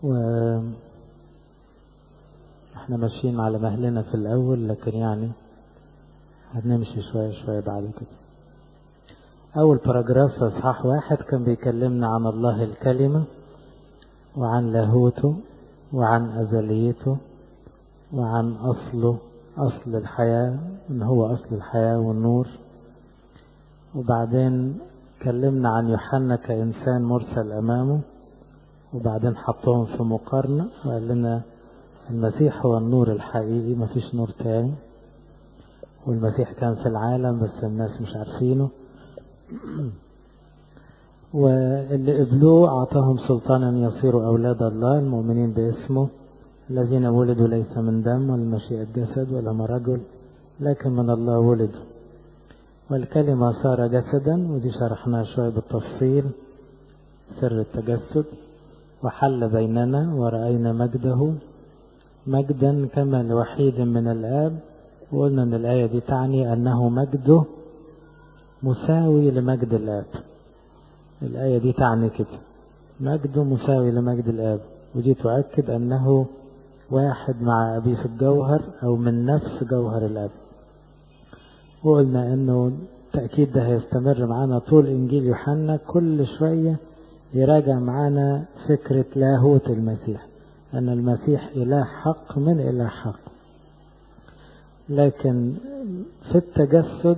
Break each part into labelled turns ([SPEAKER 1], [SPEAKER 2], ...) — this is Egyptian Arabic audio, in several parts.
[SPEAKER 1] و احنا ماشيين على مهلنا في الأول لكن يعني هنمشي شوية شوية بعد كده أول باراجراف في إصحاح واحد كان بيكلمنا عن الله الكلمة وعن لاهوته وعن أزليته وعن أصله أصل الحياة إن هو أصل الحياة والنور وبعدين كلمنا عن يوحنا كإنسان مرسل أمامه وبعدين حطهم في مقارنة وقال لنا المسيح هو النور الحقيقي مفيش نور تاني والمسيح كان في العالم بس الناس مش عارفينه واللي قبلوه أعطاهم سلطانا يصيروا أولاد الله المؤمنين باسمه الذين ولدوا ليس من دم ولا مشيئة جسد ولا من رجل لكن من الله ولدوا والكلمة صار جسدا ودي شرحناها شوية بالتفصيل سر التجسد وحل بيننا ورأينا مجده مجدا كما لوحيد من الآب وقلنا أن الآية دي تعني أنه مجده مساوي لمجد الآب الآية دي تعني كده مجده مساوي لمجد الآب ودي تؤكد أنه واحد مع أبيه في الجوهر أو من نفس جوهر الآب وقلنا أنه التأكيد ده هيستمر معانا طول إنجيل يوحنا كل شوية يراجع معانا فكرة لاهوت المسيح أن المسيح إله حق من إله حق لكن في التجسد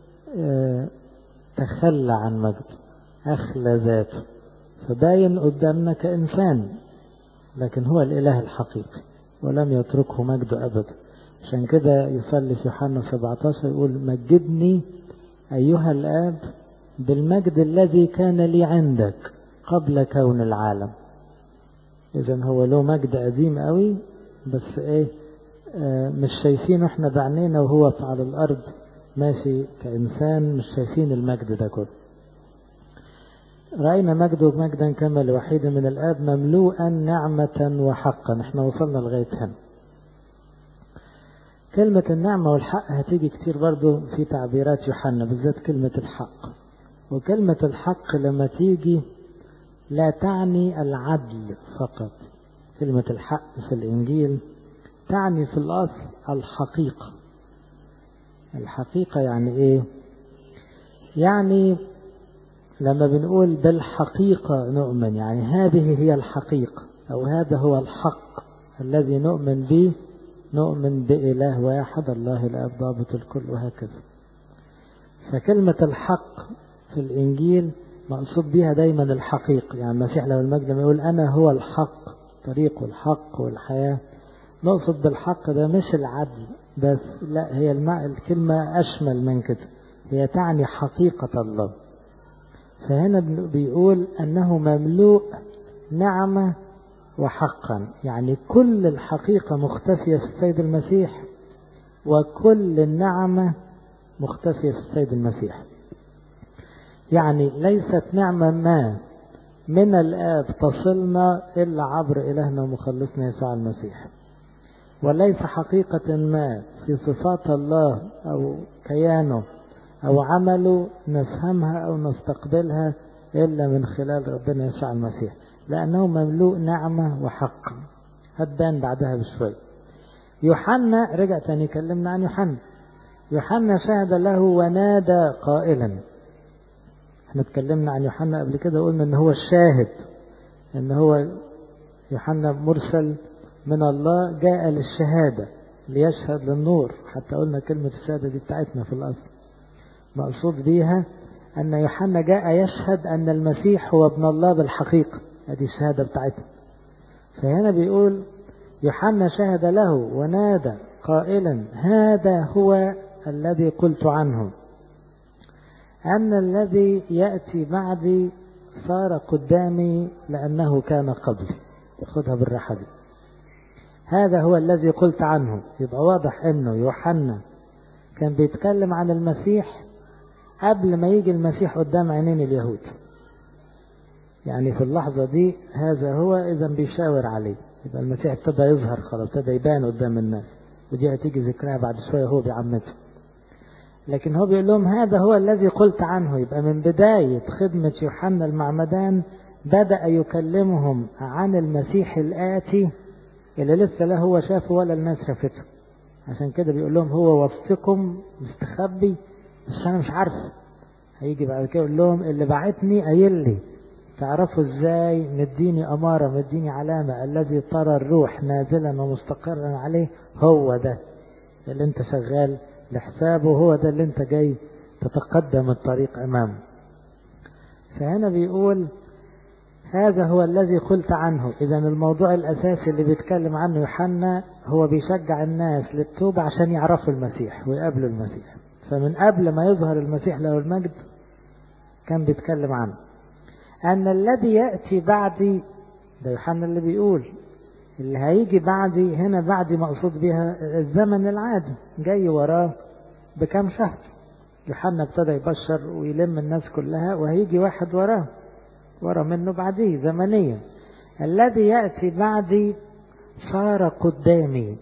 [SPEAKER 1] تخلى عن مجده أخلى ذاته فباين قدامنا كإنسان لكن هو الإله الحقيقي ولم يتركه مجده أبدا عشان كده يصلي في يوحنا 17 يقول مجدني أيها الآب بالمجد الذي كان لي عندك قبل كون العالم إذا هو له مجد قديم قوي بس إيه آه مش شايفينه احنا بعينينا وهو على الأرض ماشي كإنسان مش شايفين المجد ده كله رأينا مجده مجدا كما لوحيد من الآب مملوءا نعمة وحقا احنا وصلنا لغاية هنا كلمة النعمة والحق هتيجي كتير برضو في تعبيرات يوحنا بالذات كلمة الحق وكلمة الحق لما تيجي لا تعني العدل فقط كلمة الحق في الإنجيل تعني في الأصل الحقيقة الحقيقة يعني إيه يعني لما بنقول بالحقيقة نؤمن يعني هذه هي الحقيقة أو هذا هو الحق الذي نؤمن به نؤمن بإله واحد الله الأب ضابط الكل وهكذا فكلمة الحق في الإنجيل مقصود بها دايما الحقيقة يعني المسيح لو المجد لما يقول أنا هو الحق طريق الحق والحياة نقصد بالحق ده مش العدل بس لا هي الماء الكلمة أشمل من كده هي تعني حقيقة الله فهنا بيقول أنه مملوء نعمة وحقا يعني كل الحقيقة مختفية في السيد المسيح وكل النعمة مختفية في السيد المسيح يعني ليست نعمة ما من الآب تصلنا إلا عبر إلهنا ومخلصنا يسوع المسيح وليس حقيقة ما في صفات الله أو كيانه أو عمله نفهمها أو نستقبلها إلا من خلال ربنا يسوع المسيح لأنه مملوء نعمة وحق هتبان بعدها بشوي يوحنا رجع تاني كلمنا عن يوحنا يوحنا شهد له ونادى قائلا احنا اتكلمنا عن يوحنا قبل كده قلنا ان هو الشاهد ان هو يوحنا مرسل من الله جاء للشهادة ليشهد للنور حتى قلنا كلمة الشهادة دي بتاعتنا في الأصل مقصود بيها أن يوحنا جاء يشهد أن المسيح هو ابن الله بالحقيقة هذه الشهادة بتاعتنا فهنا بيقول يوحنا شهد له ونادى قائلا هذا هو الذي قلت عنه أن الذي يأتي بعدي صار قدامي لأنه كان قبلي خدها بالراحة دي هذا هو الذي قلت عنه يبقى واضح أنه يوحنا كان بيتكلم عن المسيح قبل ما يجي المسيح قدام عينين اليهود يعني في اللحظة دي هذا هو إذا بيشاور عليه يبقى المسيح ابتدى يظهر خلاص ابتدى يبان قدام الناس ودي هتيجي ذكرها بعد شوية هو بعمته لكن هو بيقول لهم هذا هو الذي قلت عنه يبقى من بداية خدمة يوحنا المعمدان بدأ يكلمهم عن المسيح الآتي اللي لسه لا هو شافه ولا الناس شافته عشان كده بيقول لهم هو وسطكم مستخبي بس أنا مش عارفه هيجي بعد كده يقول لهم اللي بعتني قايل لي تعرفوا ازاي مديني أمارة مديني علامة الذي ترى الروح نازلا ومستقرا عليه هو ده اللي انت شغال لحسابه هو ده اللي انت جاي تتقدم الطريق أمامه فهنا بيقول هذا هو الذي قلت عنه إذا الموضوع الأساسي اللي بيتكلم عنه يوحنا هو بيشجع الناس للتوبة عشان يعرفوا المسيح ويقابلوا المسيح فمن قبل ما يظهر المسيح له المجد كان بيتكلم عنه أن الذي يأتي بعدي ده يوحنا اللي بيقول اللي هيجي بعدي هنا بعدي مقصود بها الزمن العادي جاي وراه بكام شهر يوحنا ابتدى يبشر ويلم الناس كلها وهيجي واحد وراه ورا منه بعديه زمنيا الذي يأتي بعدي صار قدامي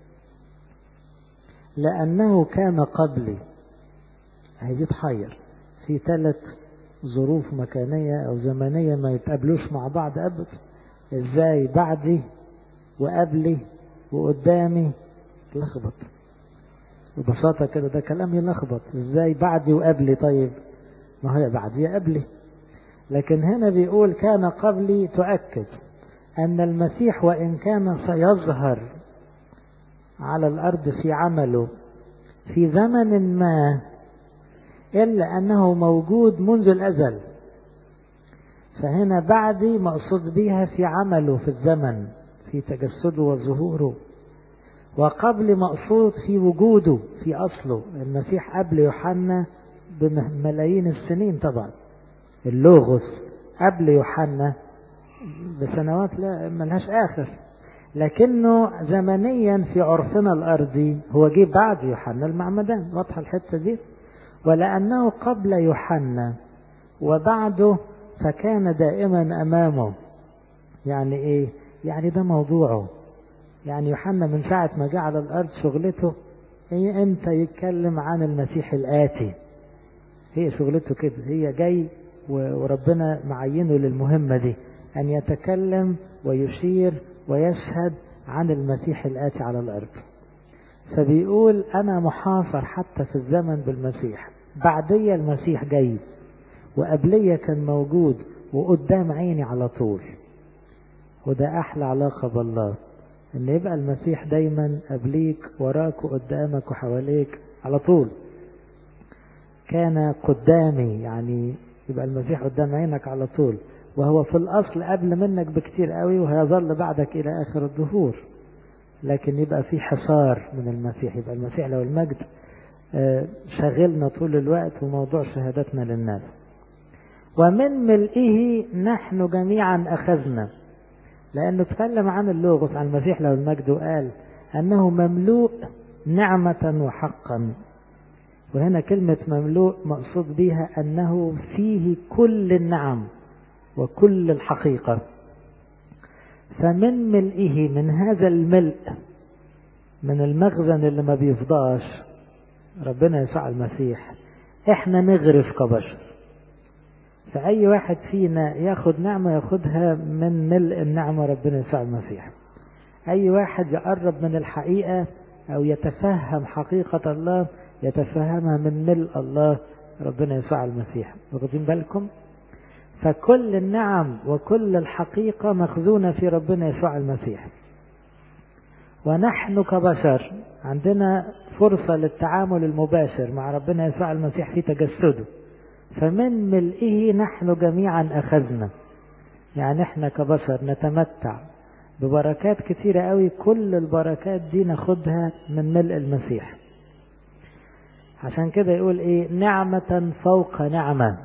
[SPEAKER 1] لأنه كان قبلي هيجي تحير في ثلاث ظروف مكانية أو زمنية ما يتقابلوش مع بعض أبدا إزاي بعدي وقبلي وقدامي لخبط ببساطة كده ده كلام يلخبط ازاي بعدي وقبلي طيب ما هي بعدي قبلي لكن هنا بيقول كان قبلي تؤكد أن المسيح وإن كان سيظهر على الأرض في عمله في زمن ما إلا أنه موجود منذ الأزل فهنا بعدي مقصود بها في عمله في الزمن في تجسده وظهوره وقبل مقصود في وجوده في أصله المسيح قبل يوحنا بملايين السنين طبعا اللوغوس قبل يوحنا بسنوات لا ملهاش آخر لكنه زمنيا في عرفنا الأرضي هو جه بعد يوحنا المعمدان واضحة الحتة دي ولأنه قبل يوحنا وبعده فكان دائما أمامه يعني إيه يعني ده موضوعه يعني يوحنا من ساعة ما جه على الأرض شغلته هي أنت يتكلم عن المسيح الآتي هي شغلته كده هي جاي وربنا معينه للمهمة دي أن يتكلم ويشير ويشهد عن المسيح الآتي على الأرض فبيقول أنا محاصر حتى في الزمن بالمسيح بعدية المسيح جاي وقبلية كان موجود وقدام عيني على طول وده أحلى علاقة بالله ان يبقى المسيح دايما قبليك وراك وقدامك وحواليك على طول كان قدامي يعني يبقى المسيح قدام عينك على طول وهو في الأصل قبل منك بكتير قوي وهيظل بعدك إلى آخر الدهور لكن يبقى في حصار من المسيح يبقى المسيح لو المجد شغلنا طول الوقت وموضوع شهادتنا للناس ومن ملئه نحن جميعا أخذنا لأنه اتكلم عن اللوغوس عن المسيح له المجد وقال أنه مملوء نعمة وحقا وهنا كلمة مملوء مقصود بها أنه فيه كل النعم وكل الحقيقة فمن ملئه من هذا الملء من المخزن اللي ما بيفضاش ربنا يسوع المسيح احنا نغرف كبشر فأي واحد فينا ياخد نعمة ياخدها من ملء النعمة ربنا يسوع المسيح أي واحد يقرب من الحقيقة أو يتفهم حقيقة الله يتفهمها من ملء الله ربنا يسوع المسيح واخدين بالكم فكل النعم وكل الحقيقة مخزونة في ربنا يسوع المسيح ونحن كبشر عندنا فرصة للتعامل المباشر مع ربنا يسوع المسيح في تجسده فمن ملئه نحن جميعا أخذنا يعني احنا كبشر نتمتع ببركات كتيرة قوي كل البركات دي ناخدها من ملء المسيح عشان كده يقول ايه نعمة فوق نعمة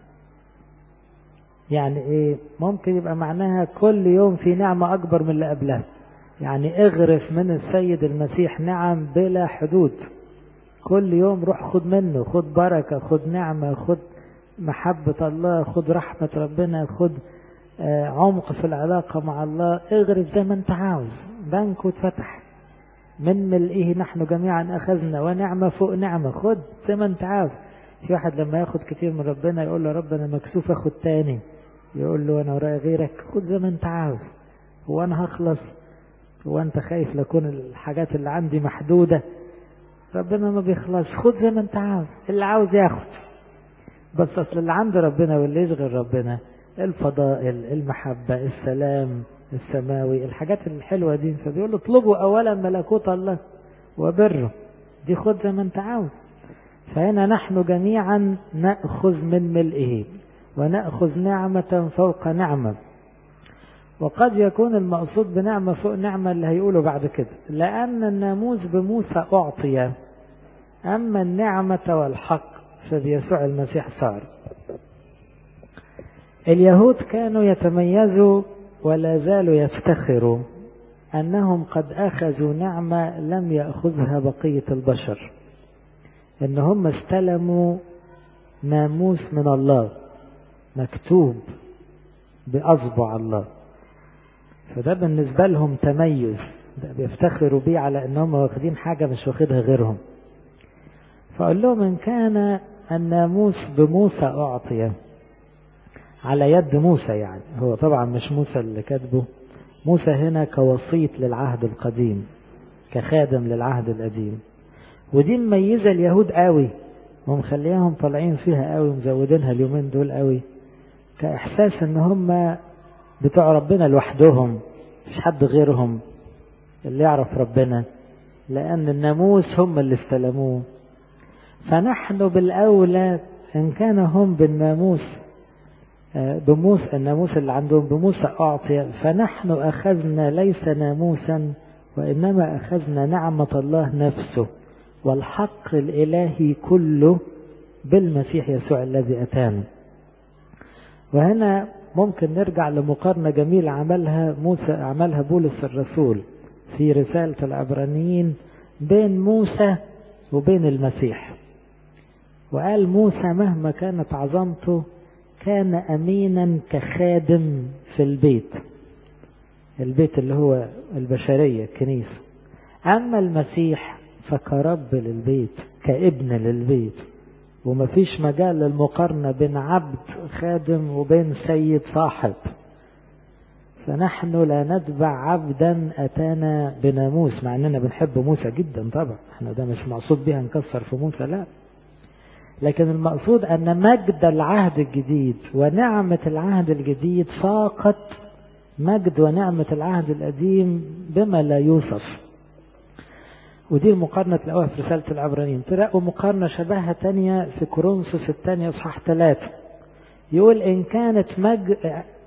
[SPEAKER 1] يعني ايه ممكن يبقى معناها كل يوم في نعمة اكبر من اللي قبلها يعني اغرف من السيد المسيح نعم بلا حدود كل يوم روح خد منه خد بركة خد نعمة خد محبة الله خد رحمة ربنا خد عمق في العلاقة مع الله اغرف زي ما انت عاوز بنك واتفتح من ملئه نحن جميعا أخذنا ونعمة فوق نعمة خد زي ما انت عاوز في واحد لما ياخد كتير من ربنا يقول له رب أنا مكسوف أخد تاني يقول له أنا ورايا غيرك خد زي ما أنت عاوز هو أنا هخلص هو أنت خايف لكون الحاجات اللي عندي محدودة ربنا ما بيخلص خد زي ما أنت عاوز اللي عاوز ياخد بس أصل اللي عند ربنا واللي يشغل ربنا الفضائل المحبة السلام السماوي الحاجات الحلوة دي فبيقول له اطلبوا أولا ملكوت الله وبره دي خد زي ما أنت عاوز فهنا نحن جميعا نأخذ من ملئه ونأخذ نعمة فوق نعمة وقد يكون المقصود بنعمة فوق نعمة اللي هيقوله بعد كده لأن الناموس بموسى أعطي أما النعمة والحق فبيسوع المسيح صار اليهود كانوا يتميزوا ولا زالوا يفتخروا أنهم قد أخذوا نعمة لم يأخذها بقية البشر ان هم استلموا ناموس من الله مكتوب بأصبع الله فده بالنسبة لهم تميز ده بيفتخروا بيه على انهم واخدين حاجة مش واخدها غيرهم فقال لهم ان كان الناموس بموسى اعطي على يد موسى يعني هو طبعا مش موسى اللي كاتبه موسى هنا كوسيط للعهد القديم كخادم للعهد القديم ودي مميزة اليهود قوي ومخلياهم طالعين فيها قوي ومزودينها اليومين دول قوي كإحساس ان هم بتوع ربنا لوحدهم مش حد غيرهم اللي يعرف ربنا لأن الناموس هم اللي استلموه فنحن بالأولى إن كان هم بالناموس بموسى الناموس اللي عندهم بموسى أعطي فنحن أخذنا ليس ناموسا وإنما أخذنا نعمة الله نفسه والحق الإلهي كله بالمسيح يسوع الذي أتانا وهنا ممكن نرجع لمقارنة جميلة عملها موسى عملها بولس الرسول في رسالة العبرانيين بين موسى وبين المسيح وقال موسى مهما كانت عظمته كان أمينا كخادم في البيت البيت اللي هو البشرية الكنيسة أما المسيح فكرب للبيت كابن للبيت ومفيش مجال للمقارنة بين عبد خادم وبين سيد صاحب فنحن لا نتبع عبدا أتانا بناموس مع أننا بنحب موسى جدا طبعا احنا ده مش مقصود بيها نكسر في موسى لا لكن المقصود أن مجد العهد الجديد ونعمة العهد الجديد فاقت مجد ونعمة العهد القديم بما لا يوصف ودي المقارنة الأولى في رسالة العبرانيين تلاقوا مقارنة شبهها تانية في كورنثوس الثانية إصحاح ثلاثة يقول إن كانت مج...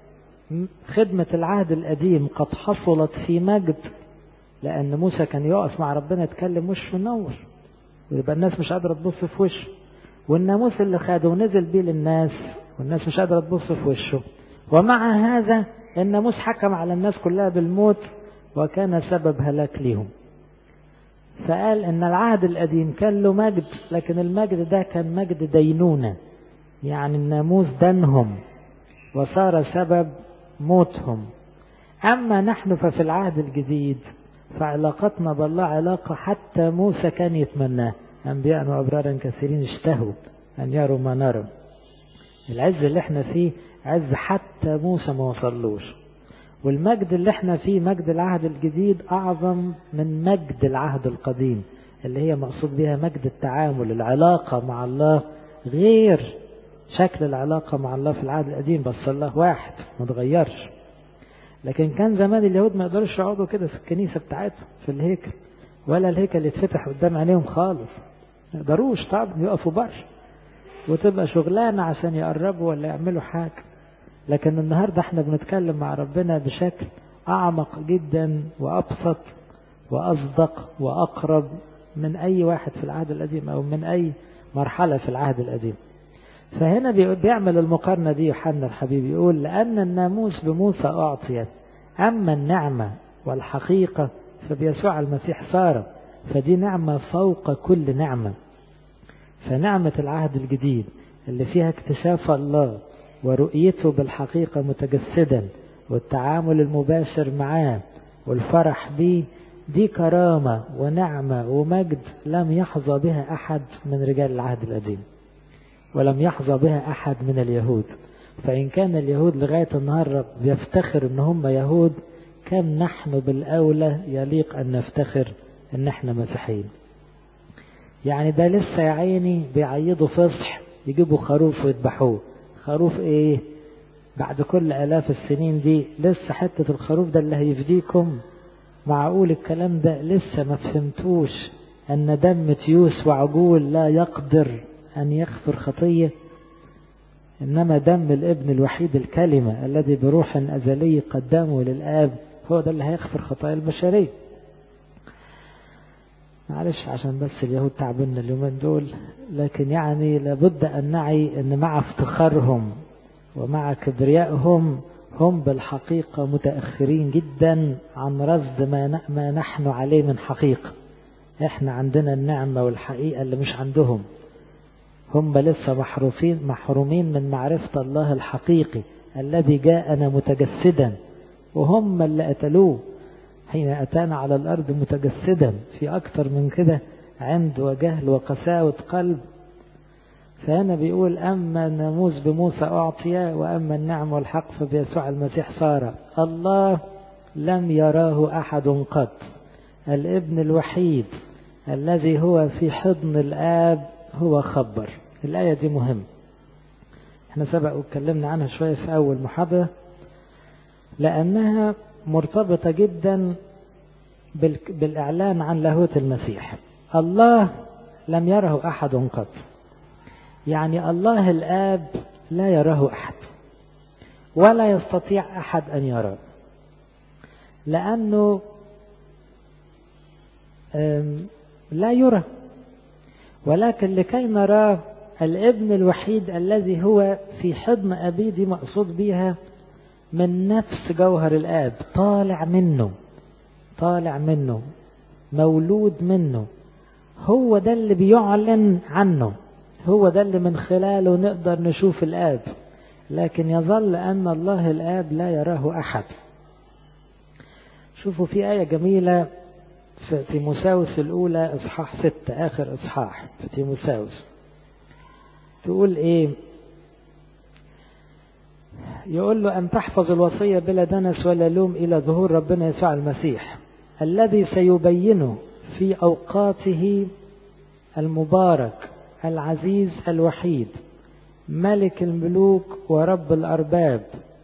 [SPEAKER 1] خدمة العهد القديم قد حصلت في مجد لأن موسى كان يقف مع ربنا يتكلم وش منور ويبقى الناس مش قادرة تبص في وشه والناموس اللي خده ونزل بيه للناس والناس مش قادرة تبص في وشه ومع هذا الناموس حكم على الناس كلها بالموت وكان سبب هلاك ليهم فقال ان العهد القديم كان له مجد لكن المجد ده كان مجد دينونة يعني الناموس دنهم وصار سبب موتهم اما نحن ففي العهد الجديد فعلاقتنا بالله علاقة حتى موسى كان يتمناه انبياء وابرارا كثيرين اشتهوا ان يروا ما نرى العز اللي احنا فيه عز حتى موسى ما وصلوش والمجد اللي احنا فيه مجد العهد الجديد اعظم من مجد العهد القديم اللي هي مقصود بها مجد التعامل العلاقة مع الله غير شكل العلاقة مع الله في العهد القديم بس الله واحد ما تغيرش لكن كان زمان اليهود ما يقدروش يقعدوا كده في الكنيسة بتاعتهم في الهيكل ولا الهيكل يتفتح قدام عينيهم خالص ما يقدروش طبعا يقفوا بره وتبقى شغلانة عشان يقربوا ولا يعملوا حاجة لكن النهاردة احنا بنتكلم مع ربنا بشكل أعمق جدا وأبسط وأصدق وأقرب من أي واحد في العهد القديم أو من أي مرحلة في العهد القديم فهنا بيعمل المقارنة دي يوحنا الحبيب يقول لأن الناموس بموسى أعطيت أما النعمة والحقيقة فبيسوع المسيح صار فدي نعمة فوق كل نعمة فنعمة العهد الجديد اللي فيها اكتشاف الله ورؤيته بالحقيقة متجسدا والتعامل المباشر معاه والفرح به دي كرامة ونعمة ومجد لم يحظى بها أحد من رجال العهد القديم ولم يحظى بها أحد من اليهود فإن كان اليهود لغاية النهاردة بيفتخر ان هم يهود كم نحن بالأولى يليق أن نفتخر ان احنا مسيحيين يعني ده لسه يا عيني بيعيدوا فصح يجيبوا خروف ويذبحوه خروف ايه بعد كل الاف السنين دي لسه حتة الخروف ده اللي هيفديكم معقول الكلام ده لسه ما فهمتوش ان دم تيوس وعجول لا يقدر ان يغفر خطية انما دم الابن الوحيد الكلمة الذي بروح ازلي قدمه للاب هو ده اللي هيغفر خطايا البشرية معلش عشان بس اليهود تعبنا اليومين دول لكن يعني لابد أن نعي أن مع افتخارهم ومع كبريائهم هم بالحقيقة متأخرين جدا عن رصد ما, ما نحن عليه من حقيقة احنا عندنا النعمة والحقيقة اللي مش عندهم هم لسه محروفين محرومين من معرفة الله الحقيقي الذي جاءنا متجسدا وهم اللي قتلوه حين أتانا على الأرض متجسدا في أكثر من كده عند وجهل وقساوة قلب فهنا بيقول أما الناموس بموسى أعطي وأما النعم والحق فبيسوع المسيح صار الله لم يراه أحد قط الابن الوحيد الذي هو في حضن الآب هو خبر الآية دي مهم احنا سبق واتكلمنا عنها شوية في أول محاضرة لأنها مرتبطة جدا بالإعلان عن لاهوت المسيح الله لم يره أحد قط يعني الله الآب لا يراه أحد ولا يستطيع أحد أن يراه لأنه لا يرى ولكن لكي نراه الابن الوحيد الذي هو في حضن أبيه دي مقصود بها من نفس جوهر الآب طالع منه طالع منه مولود منه هو ده اللي بيعلن عنه هو ده اللي من خلاله نقدر نشوف الآب لكن يظل أن الله الآب لا يراه أحد شوفوا في آية جميلة في مساوس الأولى إصحاح ستة آخر إصحاح في مساوس تقول إيه يقول له أن تحفظ الوصية بلا دنس ولا لوم إلى ظهور ربنا يسوع المسيح الذي سيبينه في أوقاته المبارك العزيز الوحيد ملك الملوك ورب الأرباب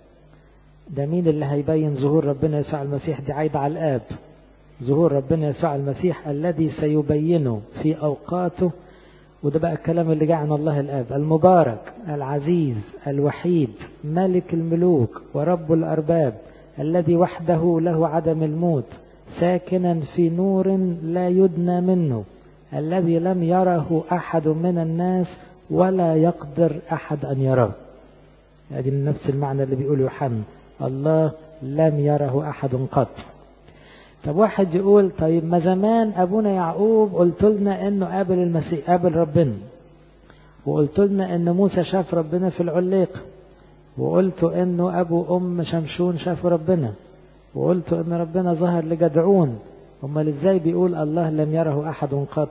[SPEAKER 1] ده مين اللي هيبين ظهور ربنا يسوع المسيح دي عايدة على الآب ظهور ربنا يسوع المسيح الذي سيبينه في أوقاته وده بقى الكلام اللي جاء عن الله الآب المبارك العزيز الوحيد ملك الملوك ورب الأرباب الذي وحده له عدم الموت ساكنا في نور لا يدنى منه الذي لم يره أحد من الناس ولا يقدر أحد أن يراه هذه يعني نفس المعنى اللي بيقول يوحنا الله لم يره أحد قط طب واحد يقول طيب ما زمان أبونا يعقوب قلت لنا إنه قابل المسيح قابل ربنا وقلت لنا إن موسى شاف ربنا في العليقة وقلت إنه أبو أم شمشون شافوا ربنا وقلت إن ربنا ظهر لجدعون أمال إزاي بيقول الله لم يره أحد قط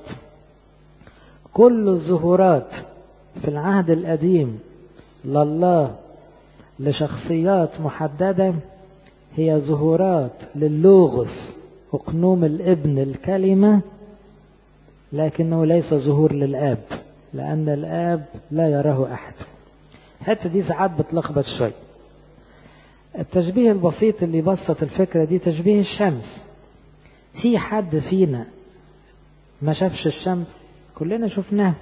[SPEAKER 1] كل الظهورات في العهد القديم لله لشخصيات محددة هي ظهورات للوغث أقنوم الابن الكلمة لكنه ليس ظهور للآب لأن الآب لا يراه أحد الحته دي ساعات بتلخبط شوية التشبيه البسيط اللي بسط الفكرة دي تشبيه الشمس في حد فينا ما شافش الشمس كلنا شفناها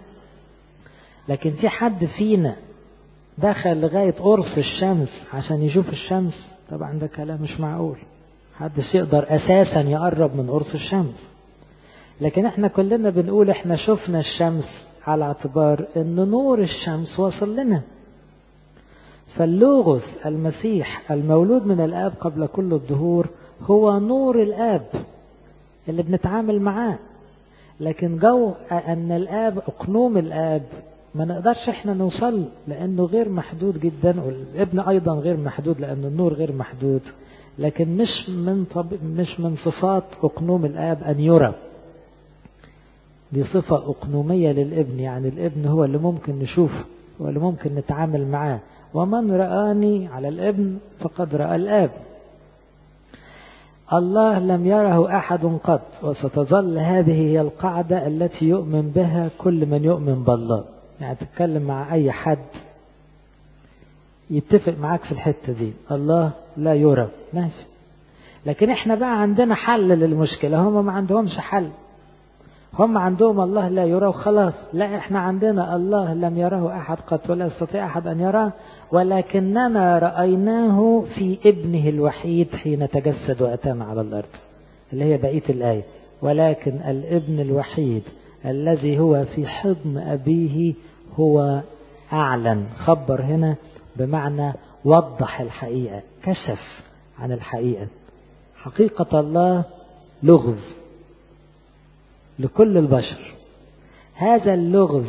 [SPEAKER 1] لكن في حد فينا دخل لغاية قرص الشمس عشان يشوف الشمس طبعا ده كلام مش معقول محدش يقدر اساسا يقرب من قرص الشمس لكن احنا كلنا بنقول احنا شفنا الشمس على اعتبار ان نور الشمس وصل لنا فاللوغوس المسيح المولود من الاب قبل كل الظهور هو نور الاب اللي بنتعامل معاه لكن جو ان الاب اقنوم الاب ما نقدرش احنا نوصل لانه غير محدود جدا والابن ايضا غير محدود لان النور غير محدود لكن مش من طب مش من صفات اقنوم الاب ان يرى دي صفة اقنومية للابن يعني الابن هو اللي ممكن نشوفه هو اللي ممكن نتعامل معاه ومن رآني على الابن فقد رأى الآب الله لم يره أحد قط وستظل هذه هي القاعدة التي يؤمن بها كل من يؤمن بالله يعني تتكلم مع أي حد يتفق معاك في الحتة دي الله لا يرى ماشي لكن احنا بقى عندنا حل للمشكلة هم ما عندهمش حل هم عندهم الله لا يرى وخلاص لا احنا عندنا الله لم يره أحد قط ولا يستطيع أحد أن يراه ولكننا رأيناه في ابنه الوحيد حين تجسد وأتانا على الأرض اللي هي بقية الآية ولكن الابن الوحيد الذي هو في حضن أبيه هو أعلن خبر هنا بمعنى وضح الحقيقة كشف عن الحقيقة حقيقة الله لغز لكل البشر هذا اللغز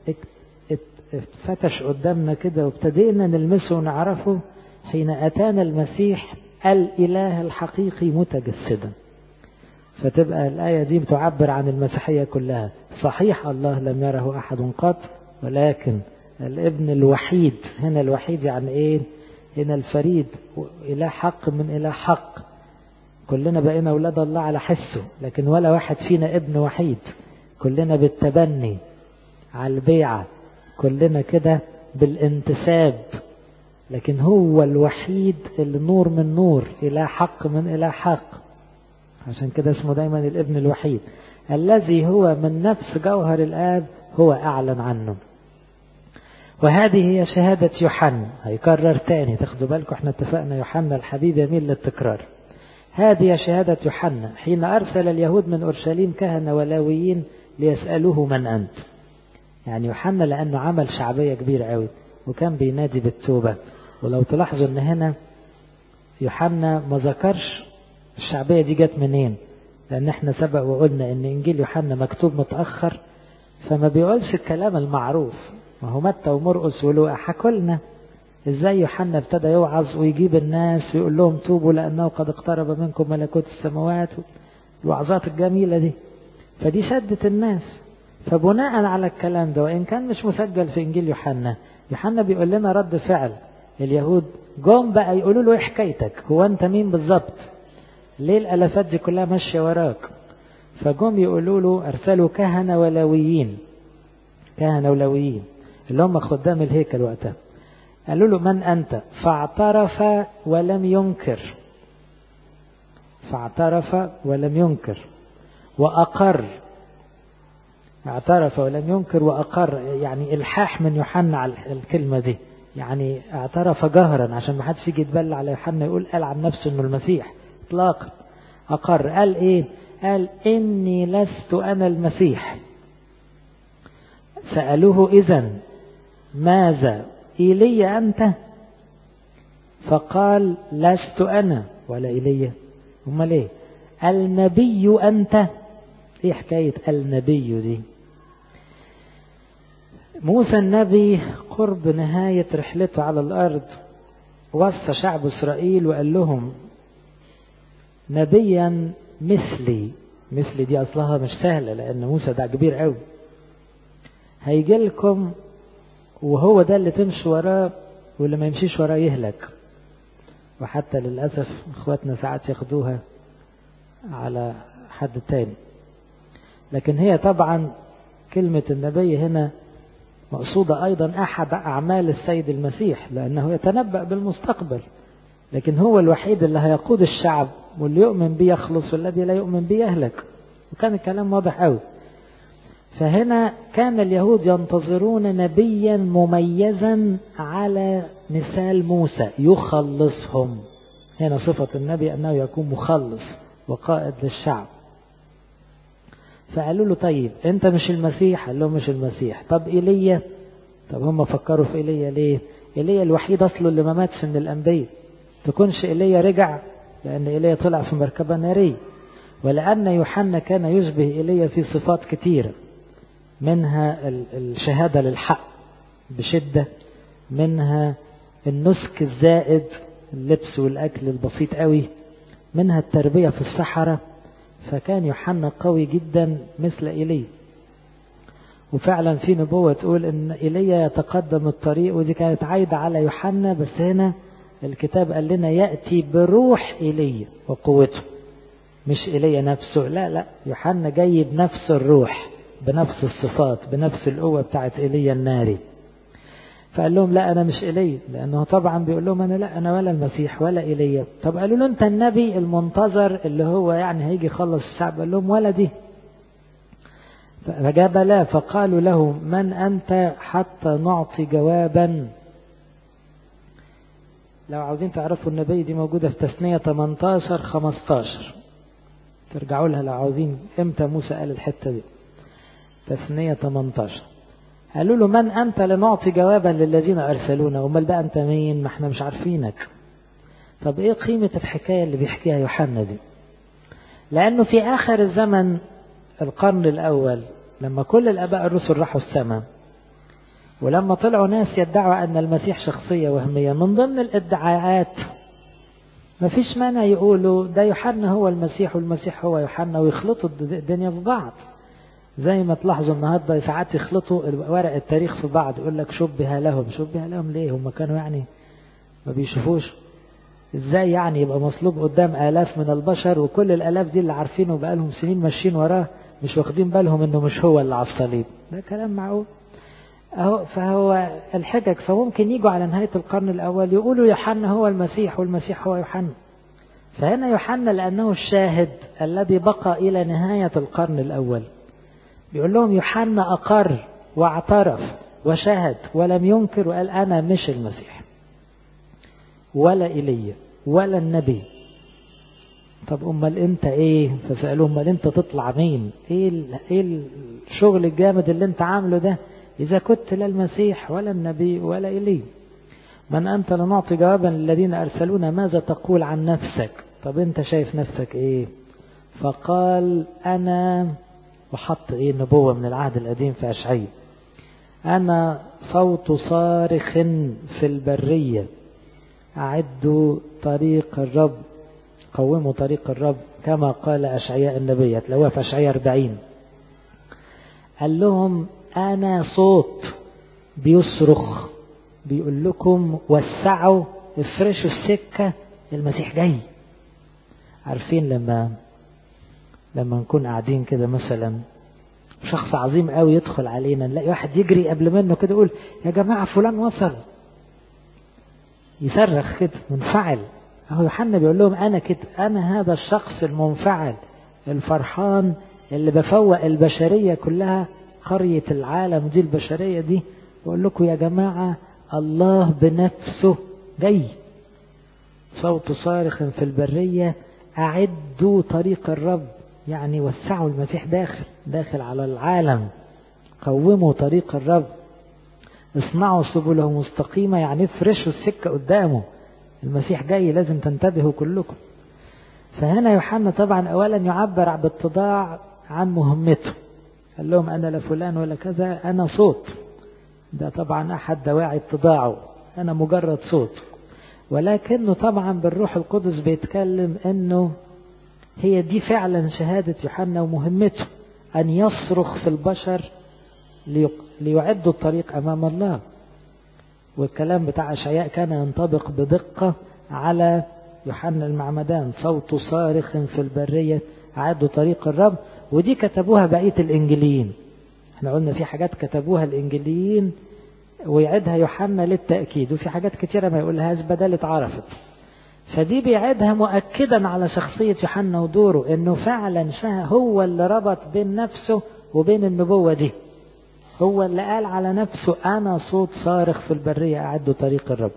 [SPEAKER 1] اتفتش قدامنا كده وابتدينا نلمسه ونعرفه حين أتانا المسيح الإله الحقيقي متجسدا فتبقى الآية دي بتعبر عن المسيحية كلها صحيح الله لم يره أحد قط ولكن الابن الوحيد هنا الوحيد يعني ايه هنا الفريد إله حق من إله حق كلنا بقينا أولاد الله على حسه لكن ولا واحد فينا ابن وحيد كلنا بالتبني على البيعة كلنا كده بالانتساب لكن هو الوحيد اللي نور من نور إله حق من إله حق عشان كده اسمه دايما الابن الوحيد الذي هو من نفس جوهر الآب هو أعلن عنه وهذه هي شهادة يوحنا هيكرر تاني تاخدوا بالكم احنا اتفقنا يوحنا الحبيب يميل للتكرار هذه شهادة يوحنا حين أرسل اليهود من أورشليم كهنة ولاويين ليسألوه من أنت يعني يوحنا لأنه عمل شعبية كبيرة قوي وكان بينادي بالتوبة ولو تلاحظوا ان هنا يوحنا ما ذكرش الشعبية دي جت منين لأن احنا سبق وقلنا ان إنجيل يوحنا مكتوب متأخر فما بيقولش الكلام المعروف ما هو متى ومرقس ولوقا حكوا لنا ازاي يوحنا ابتدى يوعظ ويجيب الناس ويقول لهم توبوا لأنه قد اقترب منكم ملكوت السماوات الوعظات الجميلة دي فدي شدت الناس فبناء على الكلام ده وإن كان مش مسجل في إنجيل يوحنا يوحنا بيقول لنا رد فعل اليهود جم بقى يقولوا له ايه حكايتك هو انت مين بالظبط ليه الالافات دي كلها ماشيه وراك فجم يقولوا له ارسلوا كهنه ولاويين كهنه ولاويين اللي هم خدام الهيكل وقتها قالوا له من انت فاعترف ولم ينكر فاعترف ولم ينكر واقر اعترف ولم ينكر واقر يعني الحاح من يوحنا على الكلمه دي يعني اعترف جهرا عشان ما حدش يجي يتبلى على يوحنا يقول قال عن نفسه انه المسيح اطلاقا اقر قال ايه قال اني لست انا المسيح سالوه اذا ماذا ايليا انت فقال لست انا ولا ايليا امال ايه النبي انت ايه حكايه النبي دي موسى النبي قرب نهاية رحلته على الأرض وصى شعب إسرائيل وقال لهم نبيا مثلي مثلي دي أصلها مش سهلة لأن موسى ده كبير قوي هيجي لكم وهو ده اللي تمشي وراه واللي ما يمشيش وراه يهلك وحتى للأسف اخواتنا ساعات ياخدوها على حد تاني لكن هي طبعا كلمة النبي هنا مقصودة أيضا أحد أعمال السيد المسيح لأنه يتنبأ بالمستقبل لكن هو الوحيد اللي هيقود الشعب واللي يؤمن به يخلص والذي لا يؤمن به يهلك وكان الكلام واضح قوي فهنا كان اليهود ينتظرون نبيا مميزا على مثال موسى يخلصهم هنا صفة النبي أنه يكون مخلص وقائد للشعب فقالوا له طيب انت مش المسيح قال لهم مش المسيح طب ايليا طب هم فكروا في ايليا ليه ايليا الوحيد اصله اللي ما ماتش من الانبياء تكونش ايليا رجع لان ايليا طلع في مركبه ناريه ولان يوحنا كان يشبه ايليا في صفات كثيره منها الشهاده للحق بشده منها النسك الزائد اللبس والاكل البسيط قوي منها التربيه في الصحراء فكان يوحنا قوي جدا مثل إيليا وفعلا في نبوة تقول ان ايليا يتقدم الطريق ودي كانت عايدة على يوحنا بس هنا الكتاب قال لنا يأتي بروح ايليا وقوته مش ايليا نفسه لا لا يوحنا جاي بنفس الروح بنفس الصفات بنفس القوة بتاعت ايليا الناري فقال لهم لا انا مش ايليا لانه طبعا بيقول لهم انا لا انا ولا المسيح ولا ايليا طب قالوا له انت النبي المنتظر اللي هو يعني هيجي يخلص الشعب قال لهم ولا دي فجاب لا فقالوا له من أنت حتى نعطي جوابا لو عاوزين تعرفوا النبي دي موجودة في تثنية 18 15 ترجعوا لها لو عاوزين امتى موسى قال الحتة دي تثنية 18 قالوا له من أنت لنعطي جوابا للذين أرسلونا أمال بقى أنت مين ما احنا مش عارفينك طب ايه قيمة الحكاية اللي بيحكيها يوحنا دي لأنه في آخر الزمن القرن الأول لما كل الآباء الرسل راحوا السماء ولما طلعوا ناس يدعوا أن المسيح شخصية وهمية من ضمن الادعاءات ما فيش مانع يقولوا ده يوحنا هو المسيح والمسيح هو يوحنا ويخلطوا الدنيا في بعض زي ما تلاحظوا النهارده ساعات يخلطوا ورق التاريخ في بعض يقول لك شبه لهم شبه لهم ليه هم كانوا يعني ما بيشوفوش ازاي يعني يبقى مصلوب قدام آلاف من البشر وكل الآلاف دي اللي عارفينه بقالهم سنين ماشيين وراه مش واخدين بالهم انه مش هو اللي على الصليب ده كلام معقول اهو فهو الحجج فممكن يجوا على نهاية القرن الأول يقولوا يوحنا هو المسيح والمسيح هو يوحنا فهنا يوحنا لأنه الشاهد الذي بقى إلى نهاية القرن الأول بيقول لهم يوحنا أقر واعترف وشهد ولم ينكر وقال أنا مش المسيح ولا إيليا ولا النبي طب امال انت ايه فسألوه امال انت تطلع مين ايه ايه الشغل الجامد اللي انت عامله ده اذا كنت لا المسيح ولا النبي ولا إلي من انت لنعطي جوابا للذين ارسلونا ماذا تقول عن نفسك طب انت شايف نفسك ايه فقال انا وحط ايه نبوة من العهد القديم في اشعياء انا صوت صارخ في البرية اعدوا طريق الرب قوموا طريق الرب كما قال أشعياء النبي تلاقوها في أشعياء 40 قال لهم أنا صوت بيصرخ بيقول لكم وسعوا افرشوا السكة المسيح جاي عارفين لما لما نكون قاعدين كده مثلا شخص عظيم قوي يدخل علينا نلاقي واحد يجري قبل منه كده يقول يا جماعة فلان وصل يصرخ كده منفعل اهو يوحنا بيقول لهم انا كده انا هذا الشخص المنفعل الفرحان اللي بفوق البشريه كلها قريه العالم دي البشريه دي بقول لكم يا جماعه الله بنفسه جاي صوت صارخ في البريه اعدوا طريق الرب يعني وسعوا المسيح داخل داخل على العالم قوموا طريق الرب اصنعوا سبله مستقيمه يعني افرشوا السكه قدامه المسيح جاي لازم تنتبهوا كلكم فهنا يوحنا طبعا اولا يعبر باتضاع عن مهمته قال لهم انا لا فلان ولا كذا انا صوت ده طبعا احد دواعي اتضاعه انا مجرد صوت ولكنه طبعا بالروح القدس بيتكلم انه هي دي فعلا شهادة يوحنا ومهمته ان يصرخ في البشر ليعدوا الطريق امام الله والكلام بتاع أشعياء كان ينطبق بدقة على يوحنا المعمدان صوت صارخ في البرية عادوا طريق الرب ودي كتبوها بقية الإنجليين احنا قلنا في حاجات كتبوها الإنجليين ويعدها يوحنا للتأكيد وفي حاجات كتيرة ما يقولهاش بدل اتعرفت فدي بيعدها مؤكدا على شخصية يوحنا ودوره انه فعلا هو اللي ربط بين نفسه وبين النبوة دي هو اللي قال على نفسه أنا صوت صارخ في البرية أعد طريق الرب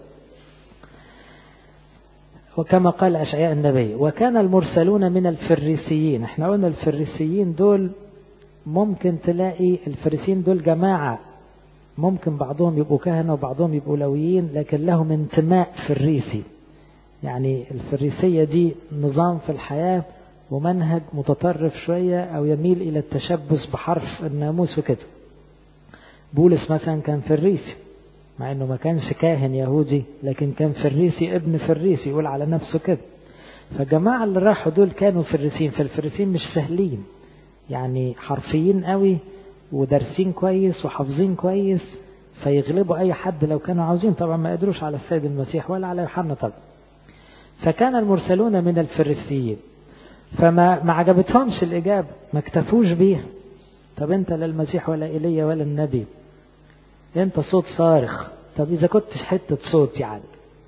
[SPEAKER 1] وكما قال أشعياء النبي وكان المرسلون من الفريسيين احنا قلنا الفريسيين دول ممكن تلاقي الفريسيين دول جماعة ممكن بعضهم يبقوا كهنة وبعضهم يبقوا لويين لكن لهم انتماء فريسي يعني الفريسية دي نظام في الحياة ومنهج متطرف شوية أو يميل إلى التشبث بحرف الناموس وكده بولس مثلا كان فريسي مع انه ما كانش كاهن يهودي لكن كان فريسي ابن فريسي يقول على نفسه كده فالجماعة اللي راحوا دول كانوا فريسين فالفريسين مش سهلين يعني حرفيين قوي ودارسين كويس وحافظين كويس فيغلبوا أي حد لو كانوا عاوزين طبعا ما قدروش على السيد المسيح ولا على يوحنا طبعا فكان المرسلون من الفريسيين فما ما عجبتهمش الإجابة ما اكتفوش بيها طب أنت لا المسيح ولا إيليا ولا النبي أنت صوت صارخ طب إذا كنتش حتة صوت يعني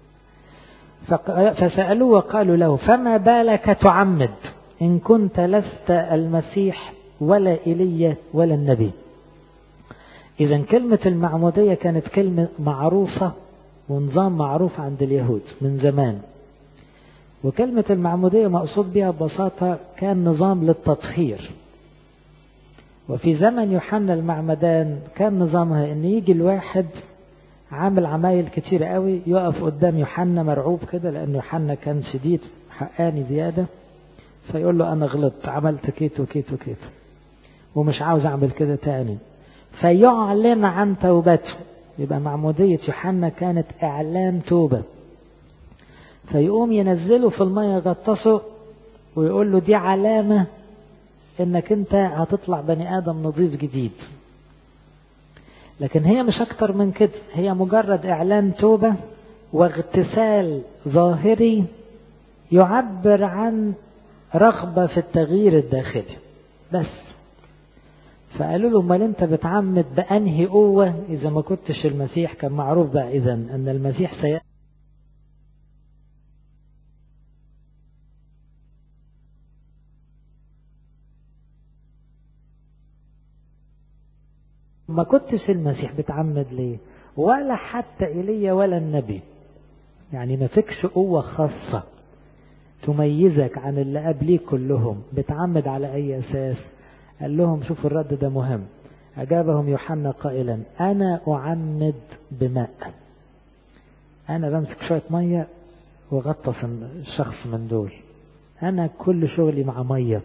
[SPEAKER 1] فسألوه وقالوا له فما بالك تعمد إن كنت لست المسيح ولا إيليا ولا النبي إذا كلمة المعمودية كانت كلمة معروفة ونظام معروف عند اليهود من زمان وكلمة المعمودية مقصود بها ببساطة كان نظام للتطهير وفي زمن يوحنا المعمدان كان نظامها ان يجي الواحد عامل عمايل كتير قوي يقف قدام يوحنا مرعوب كده لان يوحنا كان شديد حقاني زيادة فيقول له انا غلطت عملت كيت وكيت وكيت ومش عاوز اعمل كده تاني فيعلن عن توبته يبقى معمودية يوحنا كانت اعلان توبة فيقوم ينزله في المية يغطسه ويقول له دي علامة انك انت هتطلع بني ادم نظيف جديد لكن هي مش اكتر من كده هي مجرد اعلان توبة واغتسال ظاهري يعبر عن رغبة في التغيير الداخلي بس فقالوا له امال انت بتعمد بانهي قوة اذا ما كنتش المسيح كان معروف بقى اذا ان المسيح سيأتي ما كنتش المسيح بتعمد ليه ولا حتى ايليا ولا النبي يعني ما فيكش قوة خاصة تميزك عن اللي قبليك كلهم بتعمد على اي اساس قال لهم شوفوا الرد ده مهم اجابهم يوحنا قائلا انا اعمد بماء انا بمسك شوية مية وغطس الشخص من دول انا كل شغلي مع مية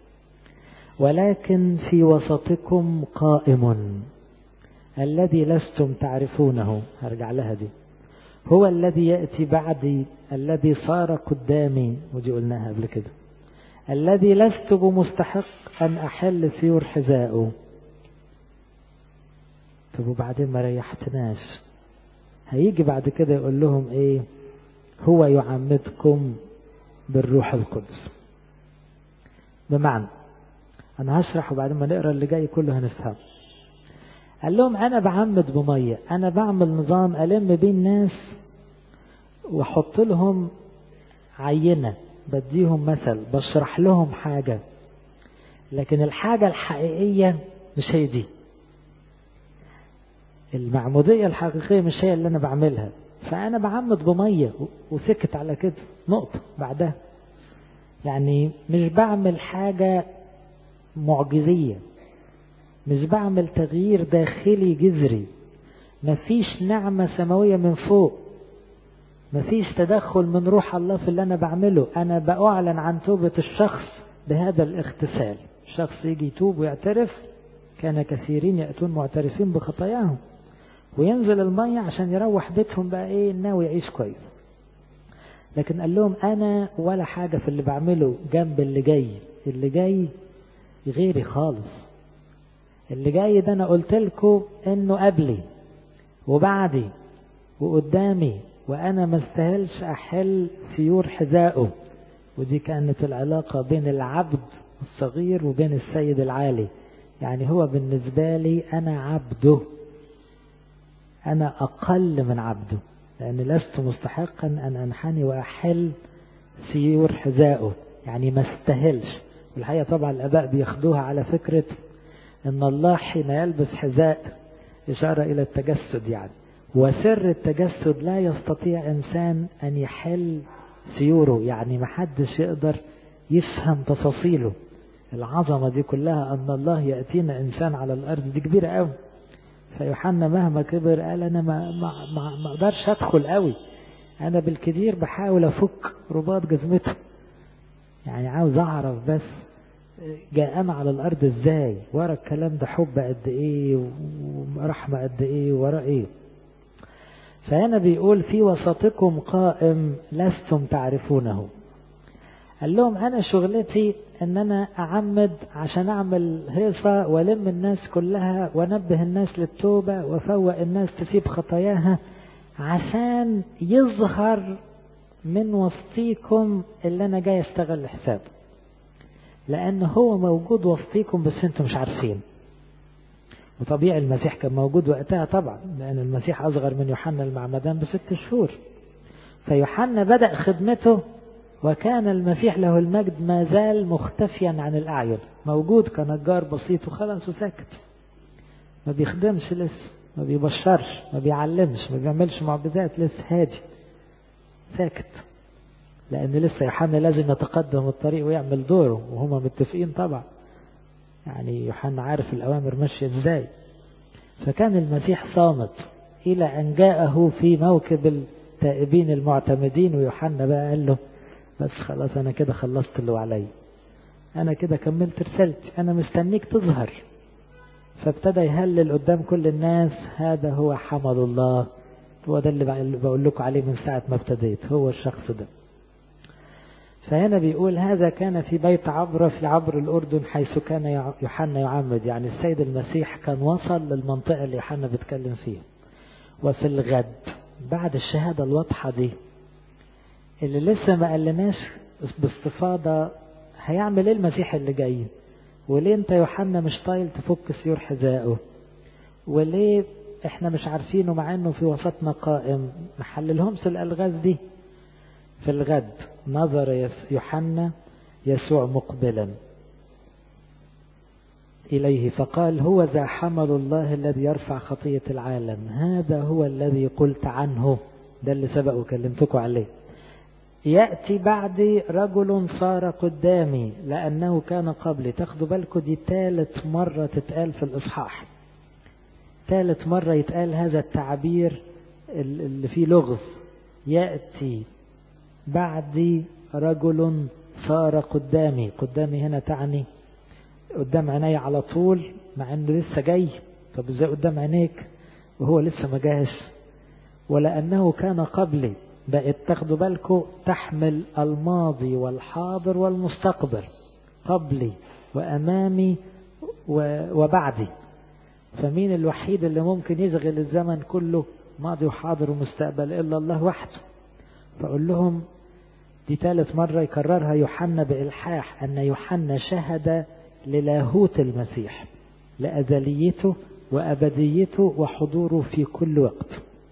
[SPEAKER 1] ولكن في وسطكم قائم الذي لستم تعرفونه هرجع لها دي هو الذي يأتي بعدي الذي صار قدامي ودي قلناها قبل كده الذي لست بمستحق أن أحل ثيور حذائه طب وبعدين ما ريحتناش هيجي بعد كده يقول لهم ايه هو يعمدكم بالروح القدس بمعنى انا هشرح وبعدين ما نقرا اللي جاي كله هنفهم قال لهم انا بعمد بميه انا بعمل نظام الم بيه الناس واحط لهم عينه بديهم مثل بشرح لهم حاجه لكن الحاجه الحقيقيه مش هي دي المعموديه الحقيقيه مش هي اللي انا بعملها فانا بعمد بميه وسكت على كده نقطه بعدها يعني مش بعمل حاجه معجزية مش بعمل تغيير داخلي جذري مفيش نعمة سماوية من فوق مفيش تدخل من روح الله في اللي أنا بعمله أنا بأعلن عن توبة الشخص بهذا الاغتسال الشخص يجي يتوب ويعترف كان كثيرين يأتون معترفين بخطاياهم وينزل المية عشان يروح بيتهم بقى ايه ناوي يعيش كويس لكن قال لهم انا ولا حاجة في اللي بعمله جنب اللي جاي اللي جاي غيري خالص اللي جاي ده انا قلت لكم انه قبلي وبعدي وقدامي وانا ما استاهلش احل سيور حذائه ودي كانت العلاقة بين العبد الصغير وبين السيد العالي يعني هو بالنسبة لي انا عبده انا اقل من عبده لان لست مستحقا ان انحني واحل سيور حذائه يعني ما استاهلش الحقيقة طبعا الآباء بياخدوها على فكرة أن الله حين يلبس حذاء إشارة إلى التجسد يعني وسر التجسد لا يستطيع إنسان أن يحل سيوره يعني محدش يقدر يفهم تفاصيله العظمة دي كلها أن الله يأتينا إنسان على الأرض دي كبيرة قوي فيوحنا مهما كبر قال أنا ما, ما, ما, ما أقدرش أدخل قوي أنا بالكثير بحاول أفك رباط جزمته يعني عاوز أعرف بس جاءنا على الأرض إزاي ورا الكلام ده حب قد إيه ورحمة قد إيه ورا إيه فهنا بيقول في وسطكم قائم لستم تعرفونه قال لهم أنا شغلتي أن أنا أعمد عشان أعمل هيصة وألم الناس كلها وأنبه الناس للتوبة وأفوق الناس تسيب خطاياها عشان يظهر من وسطيكم اللي أنا جاي أشتغل حسابه لأن هو موجود وسطيكم بس أنتم مش عارفين وطبيعي المسيح كان موجود وقتها طبعا لأن المسيح أصغر من يوحنا المعمدان بست شهور فيوحنا بدأ خدمته وكان المسيح له المجد ما زال مختفيا عن الأعين موجود كنجار بسيط وخلاص وساكت ما بيخدمش لسه ما بيبشرش ما بيعلمش ما بيعملش معجزات لسه هادي ساكت لأن لسه يوحنا لازم يتقدم الطريق ويعمل دوره وهما متفقين طبعا يعني يوحنا عارف الأوامر ماشية ازاي فكان المسيح صامت إلى أن جاءه في موكب التائبين المعتمدين ويوحنا بقى قال له بس خلاص أنا كده خلصت اللي عليا أنا كده كملت رسالتي أنا مستنيك تظهر فابتدى يهلل قدام كل الناس هذا هو حمل الله هو ده اللي بقول لكم عليه من ساعة ما ابتديت هو الشخص ده فهنا بيقول هذا كان في بيت عبرة في عبر الأردن حيث كان يوحنا يعمد يعني السيد المسيح كان وصل للمنطقة اللي يوحنا بيتكلم فيها وفي الغد بعد الشهادة الواضحة دي اللي لسه ما قالناش باستفاضة هيعمل ايه المسيح اللي جاي وليه انت يوحنا مش طايل تفك سيور حذائه وليه احنا مش عارفينه مع انه في وسطنا قائم نحللهمش الالغاز دي في الغد نظر يوحنا يسوع مقبلا إليه فقال هو ذا حمل الله الذي يرفع خطية العالم هذا هو الذي قلت عنه ده اللي سبق وكلمتكم عليه يأتي بعدي رجل صار قدامي لأنه كان قبلي تاخدوا بالكم دي ثالث مرة تتقال في الإصحاح ثالث مرة يتقال هذا التعبير اللي فيه لغز يأتي بعدي رجل صار قدامي قدامي هنا تعني قدام عيني على طول مع انه لسه جاي طب ازاي قدام عينيك وهو لسه ما جاش ولانه كان قبلي بقت تاخدوا بالكم تحمل الماضي والحاضر والمستقبل قبلي وامامي وبعدي فمين الوحيد اللي ممكن يشغل الزمن كله ماضي وحاضر ومستقبل الا الله وحده فأقول لهم دي ثالث مرة يكررها يوحنا بإلحاح أن يوحنا شهد للاهوت المسيح لأزليته وأبديته وحضوره في كل وقت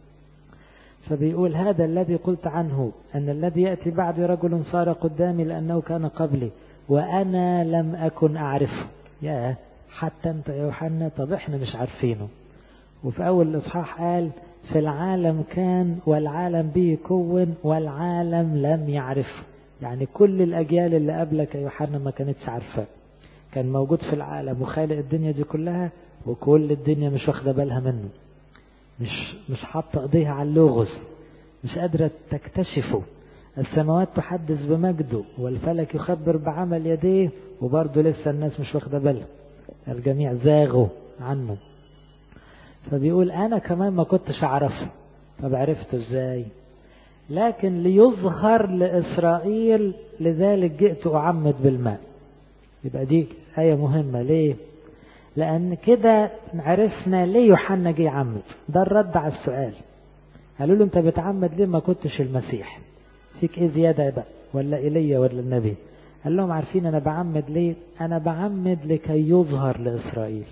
[SPEAKER 1] فبيقول هذا الذي قلت عنه أن الذي يأتي بعد رجل صار قدامي لأنه كان قبلي وأنا لم أكن أعرفه يا حتى أنت يا يوحنا طب إحنا مش عارفينه وفي أول الإصحاح قال في العالم كان والعالم به كون والعالم لم يعرفه يعني كل الأجيال اللي قبلك يا يوحنا ما كانتش عارفاه كان موجود في العالم وخالق الدنيا دي كلها وكل الدنيا مش واخده بالها منه مش مش حاطه ايديها على اللغز مش قادره تكتشفه السماوات تحدث بمجده والفلك يخبر بعمل يديه وبرضه لسه الناس مش واخده بالها الجميع زاغوا عنه فبيقول انا كمان ما كنتش اعرفه طب عرفته ازاي لكن ليظهر لاسرائيل لذلك جئت اعمد بالماء يبقى دي آية مهمة ليه لأن كده عرفنا ليه يوحنا جه يعمد ده الرد على السؤال قالوا له أنت بتعمد ليه ما كنتش المسيح فيك إيه زيادة بقى ولا إيليا ولا النبي قال لهم عارفين أنا بعمد ليه أنا بعمد لكي يظهر لإسرائيل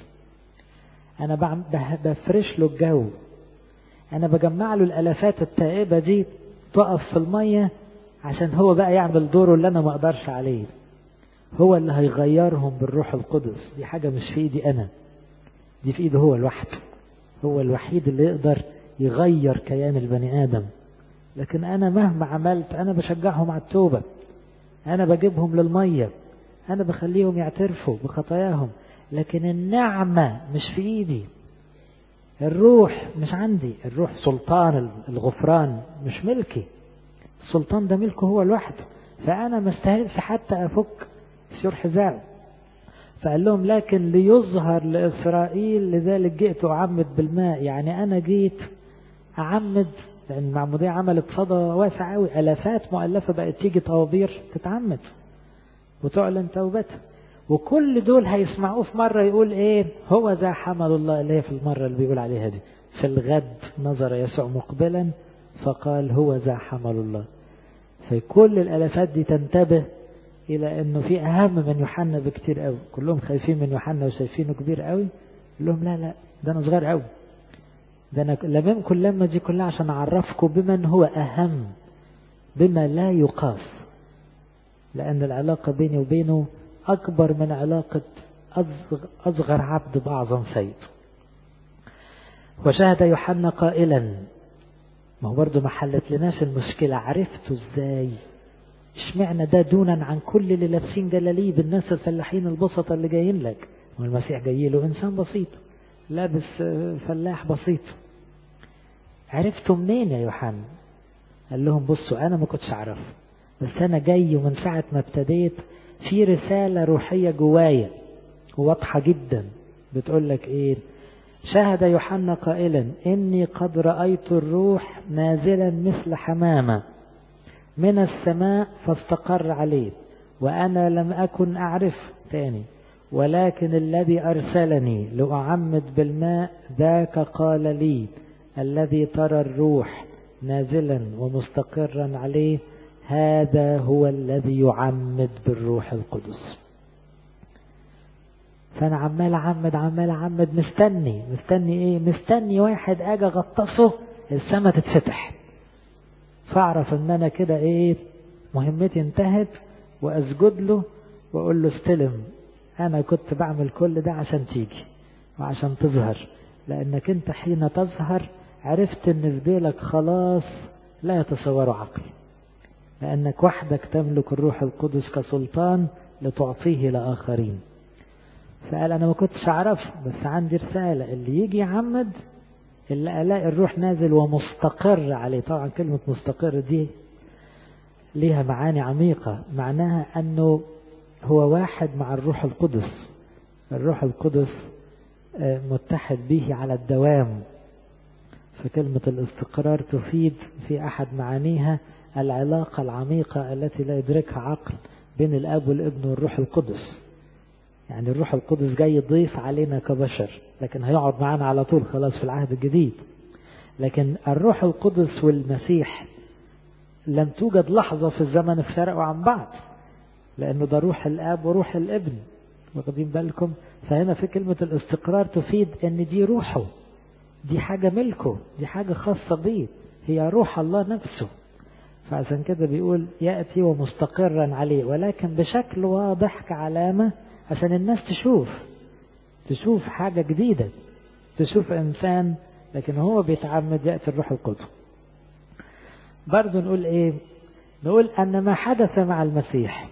[SPEAKER 1] أنا بفرش له الجو أنا بجمع له الألافات التائبة دي تقف في المية عشان هو بقى يعمل دوره اللي أنا ما أقدرش عليه هو اللي هيغيرهم بالروح القدس دي حاجة مش في ايدي انا دي في ايده هو لوحده هو الوحيد اللي يقدر يغير كيان البني ادم لكن انا مهما عملت انا بشجعهم على التوبة انا بجيبهم للمية انا بخليهم يعترفوا بخطاياهم لكن النعمة مش في ايدي الروح مش عندي الروح سلطان الغفران مش ملكي السلطان ده ملكه هو لوحده فانا ما استاهلش حتى افك سيور حذاء فقال لهم لكن ليظهر لإسرائيل لذلك جئت أعمد بالماء يعني أنا جيت أعمد لأن المعمودية عملت صدى واسع أوي ألافات مؤلفة بقت تيجي طوابير تتعمد وتعلن توبته وكل دول هيسمعوه في مرة يقول ايه هو ذا حمل الله اللي هي في المرة اللي بيقول عليها دي في الغد نظر يسوع مقبلا فقال هو ذا حمل الله في كل الالافات دي تنتبه الى انه في اهم من يوحنا بكتير قوي كلهم خايفين من يوحنا وشايفينه كبير قوي يقول لهم لا لا ده انا صغير قوي ده انا لممكن لما دي كلها عشان اعرفكم بمن هو اهم بما لا يقاس لان العلاقة بيني وبينه اكبر من علاقة اصغر عبد باعظم سيد وشاهد يوحنا قائلا ما هو برضه ما حلت لناش المشكلة عرفته ازاي اشمعنى ده دونا عن كل اللي لابسين جلاليب الناس الفلاحين البسطة اللي جايين لك والمسيح جاي له انسان بسيط لابس فلاح بسيط عرفته منين يا يوحنا قال لهم بصوا انا ما كنتش اعرف بس انا جاي ومن ساعة ما ابتديت في رسالة روحية جوايا واضحة جدا بتقول لك ايه شهد يوحنا قائلا اني قد رأيت الروح نازلا مثل حمامة من السماء فاستقر عليه وانا لم اكن اعرف تاني ولكن الذي ارسلني لاعمد بالماء ذاك قال لي الذي ترى الروح نازلا ومستقرا عليه هذا هو الذي يعمد بالروح القدس فانا عمال اعمد عمال اعمد مستني مستني ايه مستني واحد اجي اغطسه السما تتفتح فاعرف ان انا كده ايه مهمتي انتهت واسجد له واقول له استلم انا كنت بعمل كل ده عشان تيجي وعشان تظهر لانك انت حين تظهر عرفت ان في ديلك خلاص لا يتصور عقل لانك وحدك تملك الروح القدس كسلطان لتعطيه لاخرين فقال انا ما كنتش اعرفه بس عندي رسالة اللي يجي يعمد اللي الاقي الروح نازل ومستقر عليه طبعا كلمة مستقر دي ليها معاني عميقة معناها انه هو واحد مع الروح القدس الروح القدس متحد به على الدوام فكلمة الاستقرار تفيد في أحد معانيها العلاقة العميقة التي لا يدركها عقل بين الأب والابن والروح القدس يعني الروح القدس جاي يضيف علينا كبشر لكن هيقعد معانا على طول خلاص في العهد الجديد لكن الروح القدس والمسيح لم توجد لحظة في الزمن افترقوا عن بعض لأنه ده روح الآب وروح الابن واخدين بالكم فهنا في كلمة الاستقرار تفيد ان دي روحه دي حاجة ملكه دي حاجة خاصة بيه هي روح الله نفسه فعشان كده بيقول يأتي ومستقرا عليه ولكن بشكل واضح كعلامة عشان الناس تشوف تشوف حاجة جديدة تشوف إنسان لكن هو بيتعمد يأتي الروح القدس برضو نقول إيه نقول أن ما حدث مع المسيح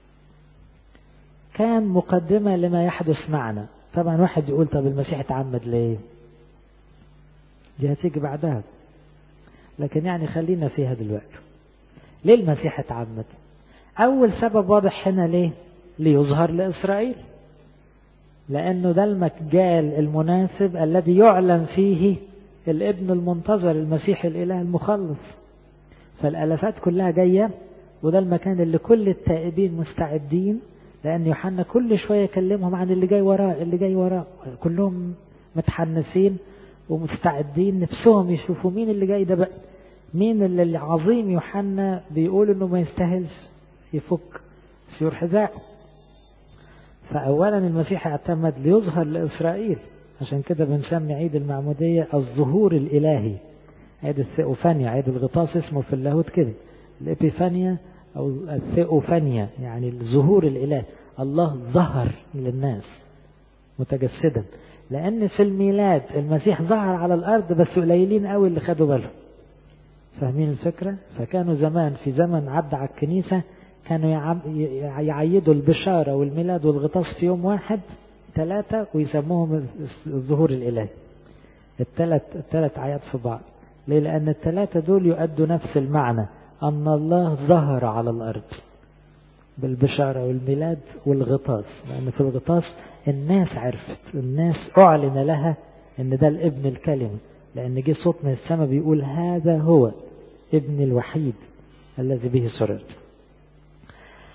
[SPEAKER 1] كان مقدمة لما يحدث معنا طبعا واحد يقول طب المسيح اتعمد ليه دي هتيجي بعدها لكن يعني خلينا فيها دلوقتي ليه المسيح اتعمد اول سبب واضح هنا ليه ليظهر لاسرائيل لانه ده المجال المناسب الذي يعلن فيه الابن المنتظر المسيح الاله المخلص فالالافات كلها جايه وده المكان اللي كل التائبين مستعدين لأن يوحنا كل شوية يكلمهم عن اللي جاي وراه اللي جاي وراه كلهم متحنسين ومستعدين نفسهم يشوفوا مين اللي جاي ده بقى مين اللي العظيم يوحنا بيقول انه ما يستاهلش يفك سيور حذاء فأولا المسيح اعتمد ليظهر لإسرائيل عشان كده بنسمي عيد المعمودية الظهور الإلهي عيد الثيوفانيا عيد الغطاس اسمه في اللاهوت كده الإبيفانيا أو الثيوفانيا يعني الظهور الإله الله ظهر للناس متجسدا لأن في الميلاد المسيح ظهر على الأرض بس قليلين قوي اللي خدوا بالهم فاهمين الفكرة فكانوا زمان في زمن عد على الكنيسة كانوا يعيدوا البشارة والميلاد والغطاس في يوم واحد ثلاثة ويسموهم الظهور الإلهي الثلاث الثلاث آيات في بعض ليه لأن الثلاثة دول يؤدوا نفس المعنى أن الله ظهر على الأرض بالبشارة والميلاد والغطاس لأن في الغطاس الناس عرفت الناس أعلن لها أن ده الابن الكلمة لأن جه صوت من السماء بيقول هذا هو ابن الوحيد الذي به سررت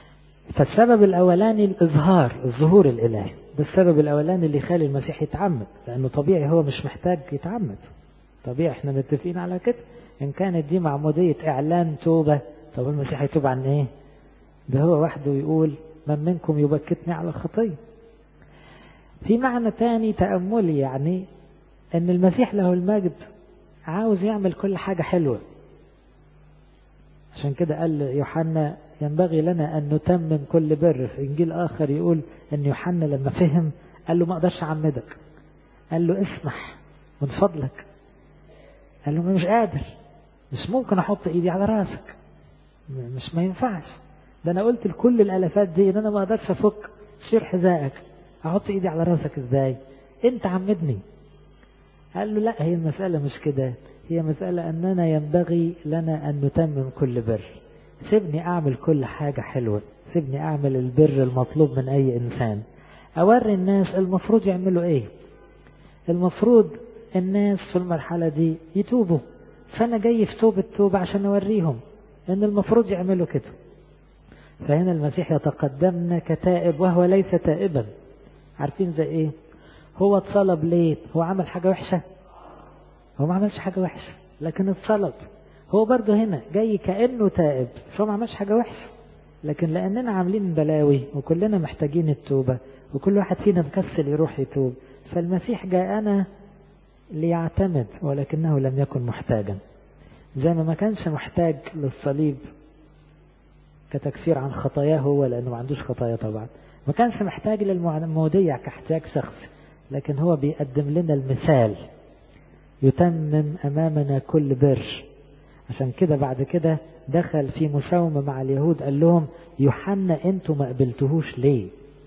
[SPEAKER 1] فالسبب الأولاني الإظهار الظهور الإلهي ده السبب الأولاني اللي يخلي المسيح يتعمد لأنه طبيعي هو مش محتاج يتعمد طبيعي احنا متفقين على كده إن كانت دي معمودية إعلان توبة طب المسيح يتوب عن إيه؟ ده هو وحده يقول من منكم يبكتني على الخطية في معنى تاني تأملي يعني ان المسيح له المجد عاوز يعمل كل حاجة حلوة عشان كده قال يوحنا ينبغي لنا ان نتمم كل بر في انجيل اخر يقول ان يوحنا لما فهم قال له ما اقدرش اعمدك قال له اسمح من فضلك قال له مش قادر مش ممكن احط ايدي على راسك مش ما ينفعش ده انا قلت لكل الالافات دي ان انا ما اقدرش افك شير حذائك احط ايدي على راسك ازاي انت عمدني قال له لا هي المسألة مش كده هي مسألة أننا ينبغي لنا أن نتمم كل بر سيبني أعمل كل حاجة حلوة سيبني أعمل البر المطلوب من أي إنسان أوري الناس المفروض يعملوا إيه المفروض الناس في المرحلة دي يتوبوا فأنا جاي في توبة توبة عشان أوريهم أن المفروض يعملوا كده فهنا المسيح يتقدمنا كتائب وهو ليس تائبا عارفين زي إيه هو اتصلب ليه هو عمل حاجة وحشة هو ما عملش حاجة وحشة لكن اتصلب هو برضه هنا جاي كأنه تائب فهو ما عملش حاجة وحشة لكن لأننا عاملين بلاوي وكلنا محتاجين التوبة وكل واحد فينا مكسل يروح يتوب فالمسيح جاءنا ليعتمد ولكنه لم يكن محتاجا زي ما ما كانش محتاج للصليب كتكفير عن خطاياه هو لأنه ما عندوش خطايا طبعا ما كانش محتاج للموديع كاحتياج شخصي لكن هو بيقدم لنا المثال يتمم أمامنا كل بر عشان كده بعد كده دخل في مساومة مع اليهود قال لهم يوحنا انتوا ما قبلتهوش ليه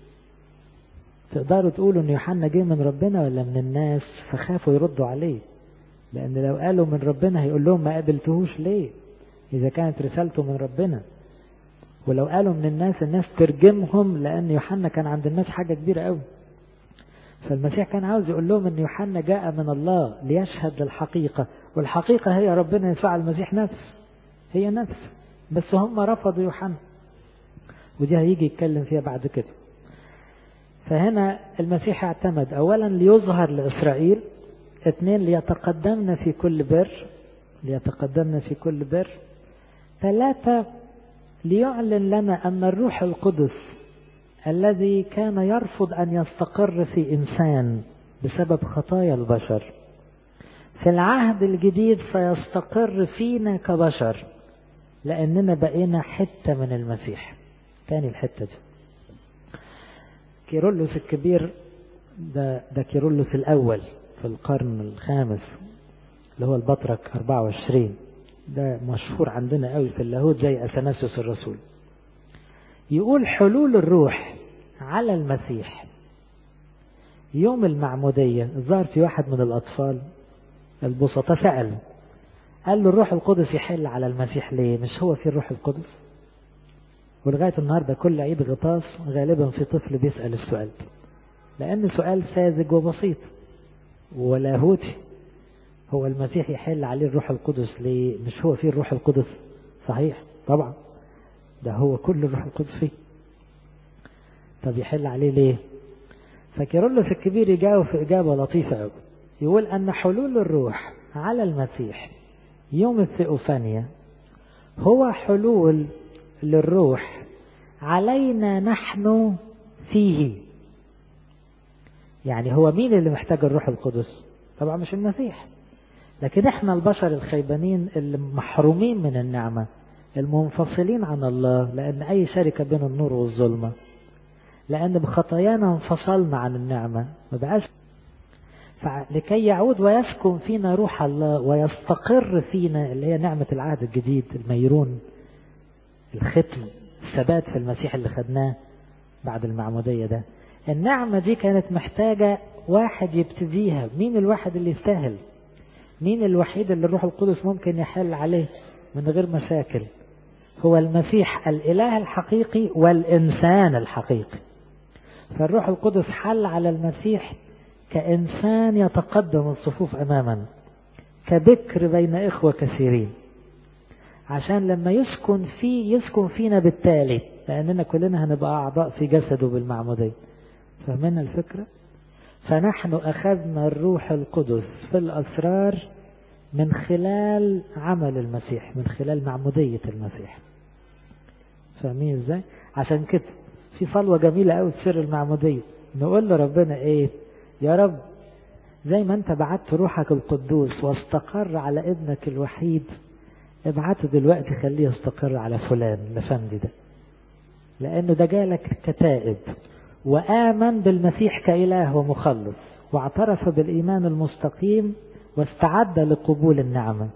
[SPEAKER 1] تقدروا تقولوا ان يوحنا جه من ربنا ولا من الناس فخافوا يردوا عليه لان لو قالوا من ربنا هيقول لهم ما قبلتهوش ليه اذا كانت رسالته من ربنا ولو قالوا من الناس الناس ترجمهم لان يوحنا كان عند الناس حاجة كبيرة قوي فالمسيح كان عاوز يقول لهم ان يوحنا جاء من الله ليشهد للحقيقة والحقيقة هي ربنا يسوع المسيح نفس هي نفس بس هم رفضوا يوحنا ودي هيجي يتكلم فيها بعد كده فهنا المسيح اعتمد اولا ليظهر لاسرائيل اثنين ليتقدمنا في كل بر ليتقدمنا في كل بر ثلاثة ليعلن لنا ان الروح القدس الذي كان يرفض أن يستقر في إنسان بسبب خطايا البشر في العهد الجديد سيستقر فينا كبشر لأننا بقينا حتة من المسيح تاني الحتة دي كيرلس الكبير ده, ده كيرلس الأول في القرن الخامس اللي هو البطرك 24 ده مشهور عندنا قوي في اللاهوت زي أثناسيوس الرسول يقول حلول الروح على المسيح يوم المعمودية ظهر في واحد من الأطفال البسطاء سأل قال له الروح القدس يحل على المسيح ليه مش هو في الروح القدس ولغاية النهاردة كل عيد غطاس غالبا في طفل بيسأل السؤال ده لأن سؤال ساذج وبسيط ولاهوتي هو المسيح يحل عليه الروح القدس ليه مش هو فيه الروح القدس صحيح طبعا ده هو كل الروح القدس فيه طب يحل عليه ليه فكيرلس الكبير يجاوب في إجابة لطيفة قوي يقول أن حلول الروح على المسيح يوم الثيوفانيا هو حلول للروح علينا نحن فيه يعني هو مين اللي محتاج الروح القدس طبعا مش المسيح لكن احنا البشر الخيبانين اللي محرومين من النعمة المنفصلين عن الله لأن أي شركة بين النور والظلمة لأن بخطايانا انفصلنا عن النعمة ما بقاش لكي يعود ويسكن فينا روح الله ويستقر فينا اللي هي نعمة العهد الجديد الميرون الختم الثبات في المسيح اللي خدناه بعد المعمودية ده النعمة دي كانت محتاجة واحد يبتديها مين الواحد اللي يستاهل مين الوحيد اللي الروح القدس ممكن يحل عليه من غير مشاكل هو المسيح الإله الحقيقي والإنسان الحقيقي فالروح القدس حل على المسيح كإنسان يتقدم الصفوف أماما كبكر بين إخوة كثيرين عشان لما يسكن فيه يسكن فينا بالتالي لأننا كلنا هنبقى أعضاء في جسده بالمعمودية فاهمين الفكرة؟ فنحن أخذنا الروح القدس في الأسرار من خلال عمل المسيح من خلال معمودية المسيح فاهمين ازاي؟ عشان كده في صلوة جميلة قوي في سر المعمودية نقول لربنا ايه يا رب زي ما انت بعت روحك القدوس واستقر على ابنك الوحيد ابعته دلوقتي خليه يستقر على فلان الافندي ده لانه ده جالك كتائب وامن بالمسيح كاله ومخلص واعترف بالايمان المستقيم واستعد لقبول النعمه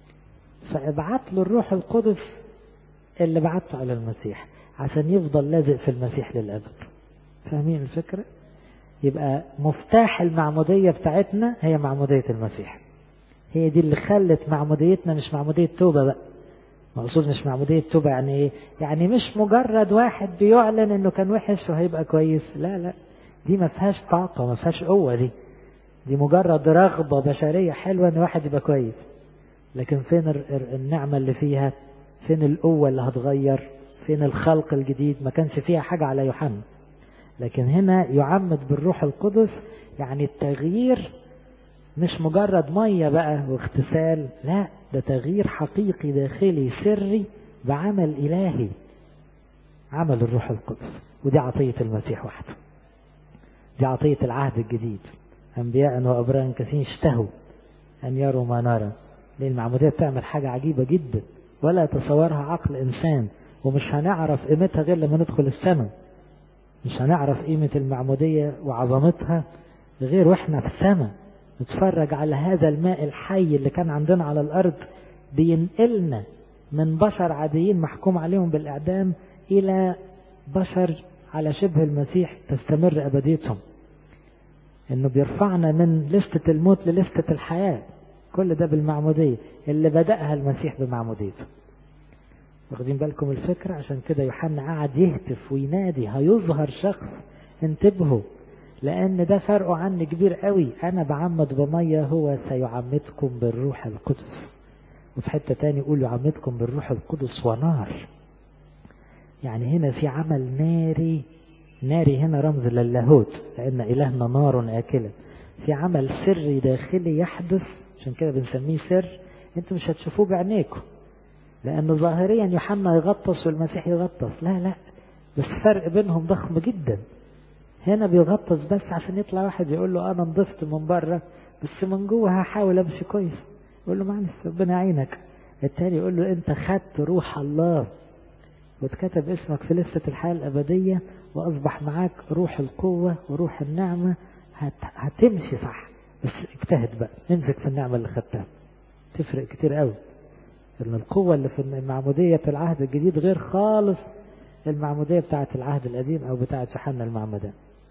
[SPEAKER 1] فابعت له الروح القدس اللي بعته على المسيح عشان يفضل لازق في المسيح للابد فاهمين الفكره يبقى مفتاح المعموديه بتاعتنا هي معموديه المسيح هي دي اللي خلت معموديتنا مش معموديه توبه بقى مقصود مش معمودية توبة يعني ايه يعني مش مجرد واحد بيعلن انه كان وحش وهيبقى كويس لا لا دي ما فيهاش طاقة ما فيهاش قوة دي دي مجرد رغبة بشرية حلوة ان واحد يبقى كويس لكن فين النعمة اللي فيها فين القوة اللي هتغير فين الخلق الجديد ما كانش فيها حاجة على يوحنا لكن هنا يعمد بالروح القدس يعني التغيير مش مجرد مية بقى واغتسال لا ده تغيير حقيقي داخلي سري بعمل إلهي عمل الروح القدس ودي عطية المسيح وحده دي عطية العهد الجديد أنبياء وأبرار كثيرين اشتهوا أن يروا ما نرى لأن المعمودية بتعمل حاجة عجيبة جدا ولا يتصورها عقل إنسان ومش هنعرف قيمتها غير لما ندخل السماء مش هنعرف قيمة المعمودية وعظمتها غير واحنا في السماء نتفرج على هذا الماء الحي اللي كان عندنا على الأرض بينقلنا من بشر عاديين محكوم عليهم بالإعدام إلى بشر على شبه المسيح تستمر أبديتهم إنه بيرفعنا من لستة الموت للستة الحياة كل ده بالمعمودية اللي بدأها المسيح بمعموديته واخدين بالكم الفكرة عشان كده يوحنا قعد يهتف وينادي هيظهر شخص انتبهوا لأن ده فرقه عني كبير قوي أنا بعمد بمية هو سيعمدكم بالروح القدس وفي حتة تاني يقول يعمدكم بالروح القدس ونار يعني هنا في عمل ناري ناري هنا رمز للاهوت لأن إلهنا نار آكلة في عمل سري داخلي يحدث عشان كده بنسميه سر انتوا مش هتشوفوه بعينيكم لأنه ظاهريا يوحنا يغطس والمسيح يغطس لا لا بس فرق بينهم ضخم جدا هنا بيغطس بس عشان يطلع واحد يقول له انا نضفت من بره بس من جوه هحاول امشي كويس يقول له معلش ربنا يعينك التاني يقول له انت خدت روح الله واتكتب اسمك في لستة الحياة الأبدية وأصبح معاك روح القوة وروح النعمة هت... هتمشي صح بس اجتهد بقى امسك في النعمة اللي خدتها تفرق كتير قوي ان القوة اللي في المعمودية في العهد الجديد غير خالص المعمودية بتاعة العهد القديم أو بتاعة يوحنا المعمدان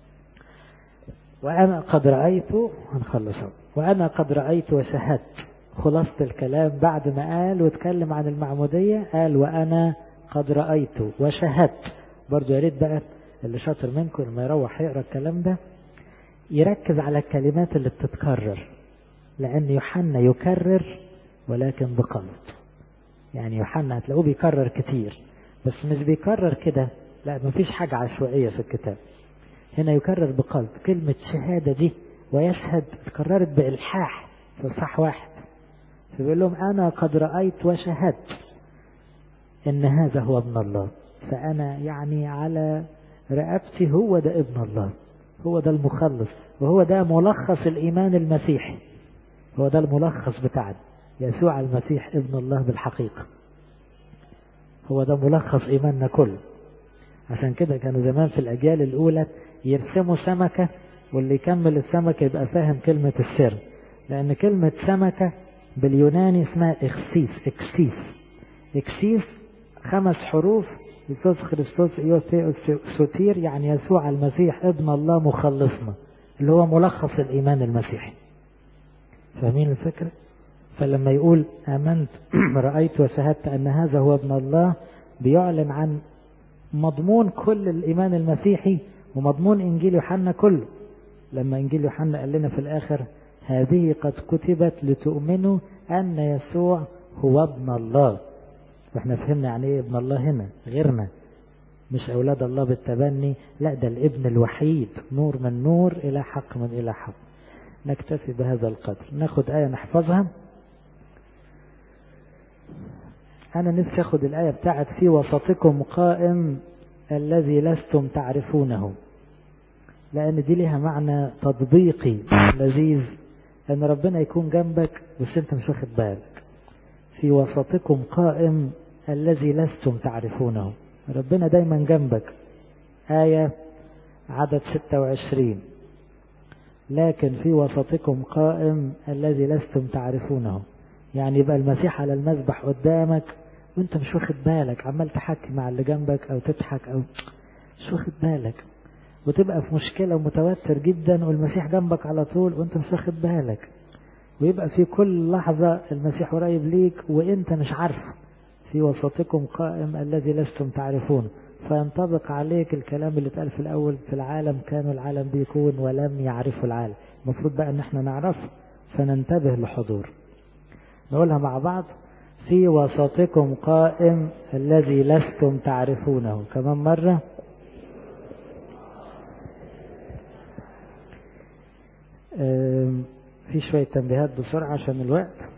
[SPEAKER 1] وأنا قد رأيت هنخلص وأنا قد رأيت وشهدت خلاصة الكلام بعد ما قال واتكلم عن المعمودية قال وأنا قد رأيت وشهدت برضو يا ريت بقى اللي شاطر منكم لما يروح يقرا الكلام ده يركز على الكلمات اللي بتتكرر لأن يوحنا يكرر ولكن بقلب يعني يوحنا هتلاقوه بيكرر كتير بس مش بيكرر كده لا مفيش حاجة عشوائية في الكتاب هنا يكرر بقلب كلمة شهادة دي ويشهد اتكررت بإلحاح في صح واحد فبيقول لهم أنا قد رأيت وشهدت إن هذا هو ابن الله فأنا يعني على رقبتي هو ده ابن الله هو ده المخلص وهو ده ملخص الإيمان المسيحي هو ده الملخص بتاعنا يسوع المسيح ابن الله بالحقيقة هو ده ملخص إيماننا كله عشان كده كانوا زمان في الأجيال الأولى يرسموا سمكة واللي يكمل السمكة يبقى فاهم كلمة السر لأن كلمة سمكة باليوناني اسمها إكسيس إكسيس إكسيس خمس حروف يسوس خريستوس سوتير يعني يسوع المسيح ابن الله مخلصنا اللي هو ملخص الإيمان المسيحي فاهمين الفكرة؟ فلما يقول آمنت رأيت وشهدت أن هذا هو ابن الله بيعلن عن مضمون كل الإيمان المسيحي ومضمون إنجيل يوحنا كله لما إنجيل يوحنا قال لنا في الآخر هذه قد كتبت لتؤمنوا أن يسوع هو ابن الله واحنا فهمنا يعني ايه ابن الله هنا غيرنا مش أولاد الله بالتبني لا ده الابن الوحيد نور من نور إلى حق من إلى حق نكتفي بهذا القدر ناخد آية نحفظها أنا نفسي أخد الآية بتاعت في وسطكم قائم الذي لستم تعرفونه لأن دي لها معنى تطبيقي لذيذ أن ربنا يكون جنبك بس أنت مش واخد بالك في وسطكم قائم الذي لستم تعرفونه ربنا دايما جنبك آية عدد 26 لكن في وسطكم قائم الذي لستم تعرفونه يعني يبقى المسيح على المذبح قدامك وانت مش واخد بالك عمال تحكي مع اللي جنبك او تضحك او مش واخد بالك وتبقى في مشكلة ومتوتر جدا والمسيح جنبك على طول وانت مش واخد بالك ويبقى في كل لحظة المسيح قريب ليك وانت مش عارفه في وسطكم قائم الذي لستم تعرفون فينطبق عليك الكلام اللي اتقال في الأول في العالم كانوا العالم بيكون ولم يعرفوا العالم المفروض بقى ان احنا نعرفه فننتبه لحضور نقولها مع بعض في وسطكم قائم الذي لستم تعرفونه كمان مرة في شوية تنبيهات بسرعة عشان الوقت